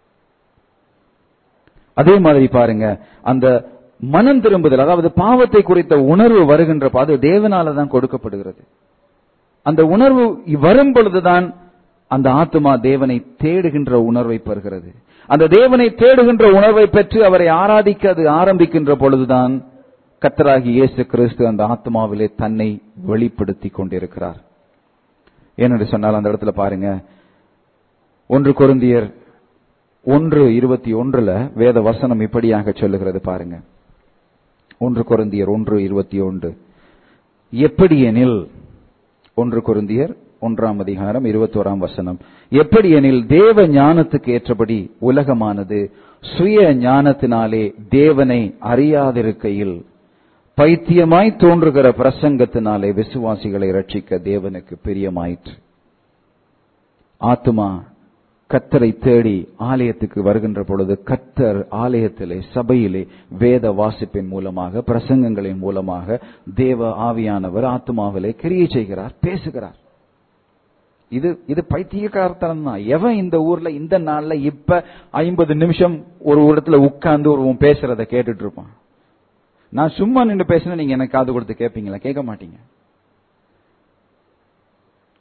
அதே மாதிரி பாருங்க அந்த மனம் திரும்புதல் அதாவது பாவத்தை குறித்த உணர்வு வருகின்ற ப- அது தேவனால தான் கொடுக்கப்படுகிறது அந்த உணர்வு வரும் பொழுதுதான் அந்த ஆத்மா தேவனை தேடுகின்ற உணர்வை பெறுகிறது அந்த தேவனை தேடுகின்ற உணர்வை பெற்று அவரை ஆராதிக்க அது ஆரம்பிக்கின்ற பொழுதுதான் கத்தராகி இயேசு கிறிஸ்து அந்த ஆத்மாவிலே தன்னை வெளிப்படுத்தி கொண்டிருக்கிறார் ஏனென்று சொன்னால் அந்த இடத்துல பாருங்க ஒன்று கொருந்தியர் ஒன்று இருபத்தி ஒன்றுல வேத வசனம் இப்படியாக சொல்லுகிறது பாருங்க ஒன்று கொருந்தியர் ஒன்று இருபத்தி ஒன்று எப்படி எனில் ஒன்று கொருந்தியர் ஒன்றாம் அதிகாரம் இருபத்தோராம் வசனம் எப்படி எனில் தேவ ஞானத்துக்கு ஏற்றபடி உலகமானது சுய ஞானத்தினாலே தேவனை அறியாதிருக்கையில் பைத்தியமாய் தோன்றுகிற பிரசங்கத்தினாலே விசுவாசிகளை ரட்சிக்க தேவனுக்கு பிரியமாயிற்று ஆத்துமா கத்தரை தேடி ஆலயத்துக்கு வருகின்ற பொழுது கத்தர் ஆலயத்திலே சபையிலே வேத வாசிப்பின் மூலமாக பிரசங்கங்களின் மூலமாக தேவ ஆவியானவர் ஆத்மாவிலே கிரியை செய்கிறார் பேசுகிறார் இது இது பைத்தியக்காரத்தனம் தான் எவன் இந்த ஊர்ல இந்த நாள்ல இப்ப ஐம்பது நிமிஷம் ஒரு இடத்துல உட்கார்ந்து ஒரு பேசுறத கேட்டுட்டு இருப்பான் நான் சும்மா நின்று பேசினா நீங்க எனக்கு காது கொடுத்து கேட்பீங்களா கேட்க மாட்டீங்க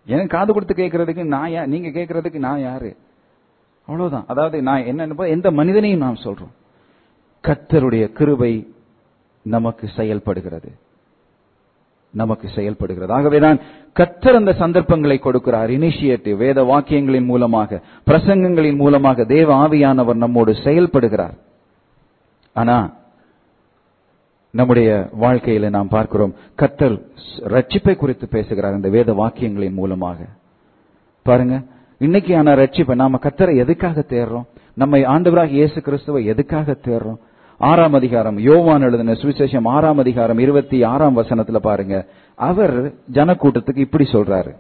எனக்கு காது கொடுத்து கேட்கறதுக்கு நான் யா- நீங்க கேட்கறதுக்கு நான் யாரு அவ்வளவுதான் அதாவது நான் என்ன எந்த மனிதனையும் நாம் சொல்றோம் கர்த்தருடைய கிருபை நமக்கு செயல்படுகிறது நமக்கு செயல்படுகிறது ஆகவேதான் கர்த்தர் அந்த சந்தர்ப்பங்களை கொடுக்கிறார் இனிஷியேட்டிவ் வேத வாக்கியங்களின் மூலமாக பிரசங்கங்களின் மூலமாக தேவ ஆவியானவர் நம்மோடு செயல்படுகிறார் ஆனா நம்முடைய வாழ்க்கையில நாம் பார்க்கிறோம் கர்த்தர் ரட்சிப்பை குறித்து பேசுகிறார் இந்த வேத வாக்கியங்களின் மூலமாக பாருங்க இன்னைக்கு ஆன ரட்சிப்பை நாம கர்த்தரை எதுக்காக தேடுறோம் நம்மை ஆண்டவராக இயேசு கிறிஸ்துவை எதுக்காக தேடுறோம் ஆறாம் அதிகாரம் யோவான் எழுதின சுவிசேஷம் ஆறாம் அதிகாரம் இருபத்தி ஆறாம் வசனத்துல பாருங்க அவர் ஜனக்கூட்டத்துக்கு இப்படி சொல்றாரு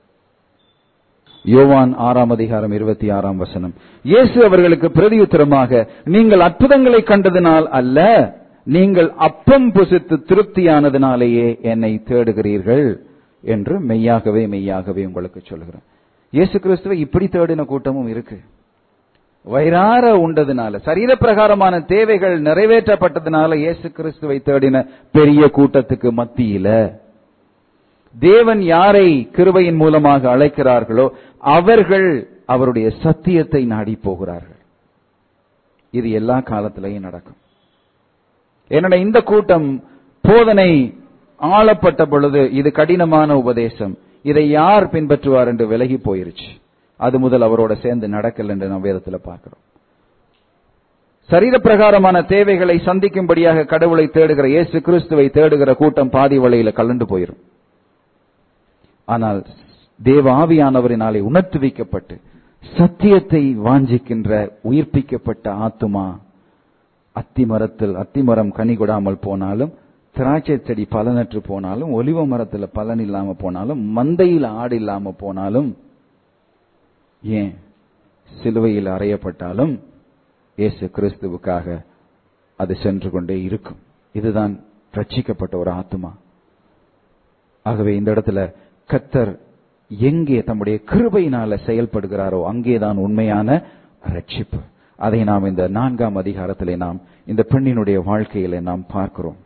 யோவான் ஆறாம் அதிகாரம் இருபத்தி ஆறாம் வசனம் இயேசு அவர்களுக்கு பிரதியுத்தரமாக நீங்கள் அற்புதங்களை கண்டதினால் அல்ல நீங்கள் அப்பம் புசித்து திருப்தியானதினாலேயே என்னை தேடுகிறீர்கள் என்று மெய்யாகவே மெய்யாகவே உங்களுக்கு சொல்கிறேன் இயேசு கிறிஸ்துவை இப்படி தேடின கூட்டமும் இருக்கு வயிறார உண்டதுனால சரீர பிரகாரமான தேவைகள் நிறைவேற்றப்பட்டதுனால இயேசு கிறிஸ்துவை தேடின பெரிய கூட்டத்துக்கு மத்தியில தேவன் யாரை கிருபையின் மூலமாக அழைக்கிறார்களோ அவர்கள் அவருடைய சத்தியத்தை நாடி போகிறார்கள் இது எல்லா காலத்திலையும் நடக்கும் என்னோட இந்த கூட்டம் போதனை ஆளப்பட்ட பொழுது இது கடினமான உபதேசம் இதை யார் பின்பற்றுவார் என்று விலகி போயிருச்சு அது முதல் அவரோட சேர்ந்து நடக்கல என்று நாம் வேதத்துல பார்க்கிறோம் சரீர பிரகாரமான தேவைகளை சந்திக்கும்படியாக கடவுளை தேடுகிற இயேசு கிறிஸ்துவை தேடுகிற கூட்டம் பாதி வழியில கலண்டு போயிரும் ஆனால் தேவ ஆவியானவரினாலே உணர்த்துவிக்கப்பட்டு சத்தியத்தை வாஞ்சிக்கின்ற உயிர்ப்பிக்கப்பட்ட ஆத்துமா அத்திமரத்தில் அத்திமரம் கனி கொடாமல் போனாலும் திராட்சை செடி பலனற்று போனாலும் ஒலிவ மரத்துல பலன் இல்லாம போனாலும் மந்தையில் ஆடு இல்லாம போனாலும் ஏன் சிலுவையில் அறையப்பட்டாலும் இயேசு கிறிஸ்துவுக்காக அது சென்று கொண்டே இருக்கும் இதுதான் ரட்சிக்கப்பட்ட ஒரு ஆத்துமா ஆகவே இந்த இடத்துல கத்தர் எங்கே தம்முடைய கிருபையினால செயல்படுகிறாரோ அங்கேதான் உண்மையான ரட்சிப்பு அதை நாம் இந்த நான்காம் அதிகாரத்திலே நாம் இந்த பெண்ணினுடைய வாழ்க்கையில நாம் பார்க்கிறோம்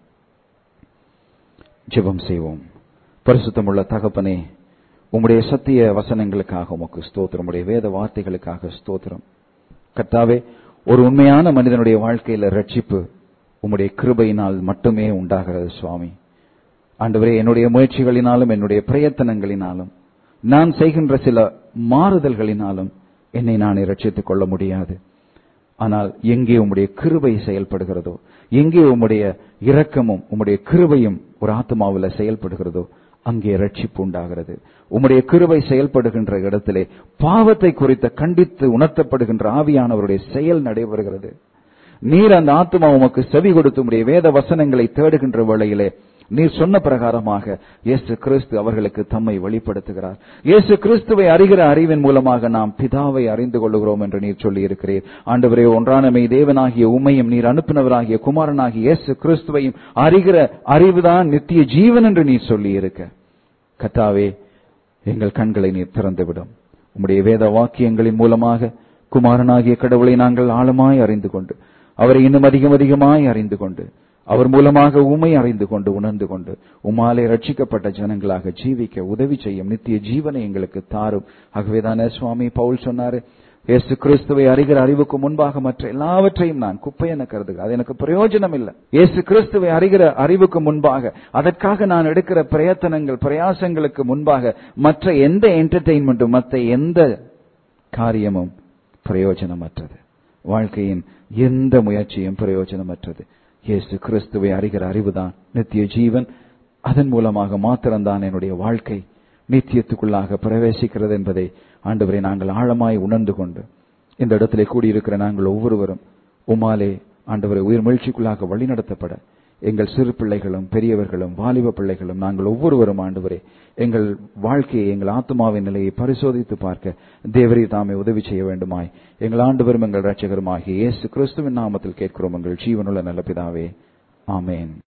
ஜெபம் செய்வோம் பரிசுத்தமுள்ள தகப்பனே உம்முடைய சத்திய வசனங்களுக்காக உமக்கு ஸ்தோத்திரம் உம்முடைய வேத வார்த்தைகளுக்காக ஸ்தோத்திரம் கர்த்தாவே ஒரு உண்மையான மனிதனுடைய வாழ்க்கையில ரட்சிப்பு உம்முடைய கிருபையினால் மட்டுமே உண்டாகிறது சுவாமி ஆண்டவரே என்னுடைய முயற்சிகளினாலும் என்னுடைய பிரயத்தனங்களினாலும் நான் செய்கின்ற சில மாறுதல்களினாலும் என்னை நானே ரட்சித்துக் கொள்ள முடியாது ஆனால் எங்கே உம்முடைய கிருபை செயல்படுகிறதோ எங்கே உம்முடைய இரக்கமும் உம்முடைய கிருபையும் ஒரு ஆத்மாவில் செயல்படுகிறதோ அங்கே ரட்சிப்பு உண்டாகிறது உம்முடைய கிருபை செயல்படுகின்ற இடத்திலே பாவத்தை குறித்த கண்டித்து உணர்த்தப்படுகின்ற ஆவியானவருடைய செயல் நடைபெறுகிறது நீர் அந்த ஆத்மா உமக்கு செவி கொடுத்து உம்முடைய வேத வசனங்களை தேடுகின்ற வேளையிலே நீர் சொன்ன பிரகாரமாக இயேசு கிறிஸ்து அவர்களுக்கு தம்மை வெளிப்படுத்துகிறார் இயேசு கிறிஸ்துவை அறிகிற அறிவின் மூலமாக நாம் பிதாவை அறிந்து கொள்ளுகிறோம் என்று நீர் சொல்லி இருக்கிறீர் ஆண்டவரே ஒன்றானமை தேவனாகிய உண்மையும் நீர் அனுப்பினவராகிய குமாரனாகிய இயேசு கிறிஸ்துவையும் அறிகிற அறிவுதான் நித்திய ஜீவன் என்று நீர் சொல்லி இருக்க கத்தாவே எங்கள் கண்களை நீர் திறந்துவிடும் உம்முடைய வேத வாக்கியங்களின் மூலமாக குமாரனாகிய கடவுளை நாங்கள் ஆழமாய் அறிந்து கொண்டு அவரை இன்னும் அதிகம் அதிகமாய் அறிந்து கொண்டு அவர் மூலமாக உமை அறிந்து கொண்டு உணர்ந்து கொண்டு உமாலே ரட்சிக்கப்பட்ட ஜனங்களாக ஜீவிக்க உதவி செய்யும் நித்திய ஜீவனை எங்களுக்கு தாரும் ஆகவேதானே சுவாமி பவுல் சொன்னாரு இயேசு கிறிஸ்துவை அறிகிற அறிவுக்கு முன்பாக மற்ற எல்லாவற்றையும் நான் குப்பை என கருதுகிறேன் அது எனக்கு பிரயோஜனம் இல்லை இயேசு கிறிஸ்துவை அறிகிற அறிவுக்கு முன்பாக அதற்காக நான் எடுக்கிற பிரயத்தனங்கள் பிரயாசங்களுக்கு முன்பாக மற்ற எந்த என்டர்டெயின்மெண்ட்டும் மற்ற எந்த காரியமும் பிரயோஜனமற்றது வாழ்க்கையின் எந்த முயற்சியும் பிரயோஜனமற்றது இயேசு கிறிஸ்துவை அறிகிற அறிவுதான் நித்திய ஜீவன் அதன் மூலமாக மாத்திரம்தான் என்னுடைய வாழ்க்கை நித்தியத்துக்குள்ளாக பிரவேசிக்கிறது என்பதை ஆண்டவரை நாங்கள் ஆழமாய் உணர்ந்து கொண்டு இந்த இடத்திலே கூடியிருக்கிற நாங்கள் ஒவ்வொருவரும் உமாலே ஆண்டவரை உயிர் மகிழ்ச்சிக்குள்ளாக வழிநடத்தப்பட எங்கள் சிறு பிள்ளைகளும் பெரியவர்களும் வாலிப பிள்ளைகளும் நாங்கள் ஒவ்வொருவரும் ஆண்டவரே எங்கள் வாழ்க்கையை எங்கள் ஆத்மாவின் நிலையை பரிசோதித்து பார்க்க தேவரீ தாமே உதவி செய்ய வேண்டுமாய் எங்கள் ஆண்டவரும் எங்கள் ரட்சகருமாகிய இயேசு கிறிஸ்துவின் நாமத்தில் கேட்கிறோம் எங்கள் ஜீவனுள்ள நல்ல பிதாவே ஆமேன்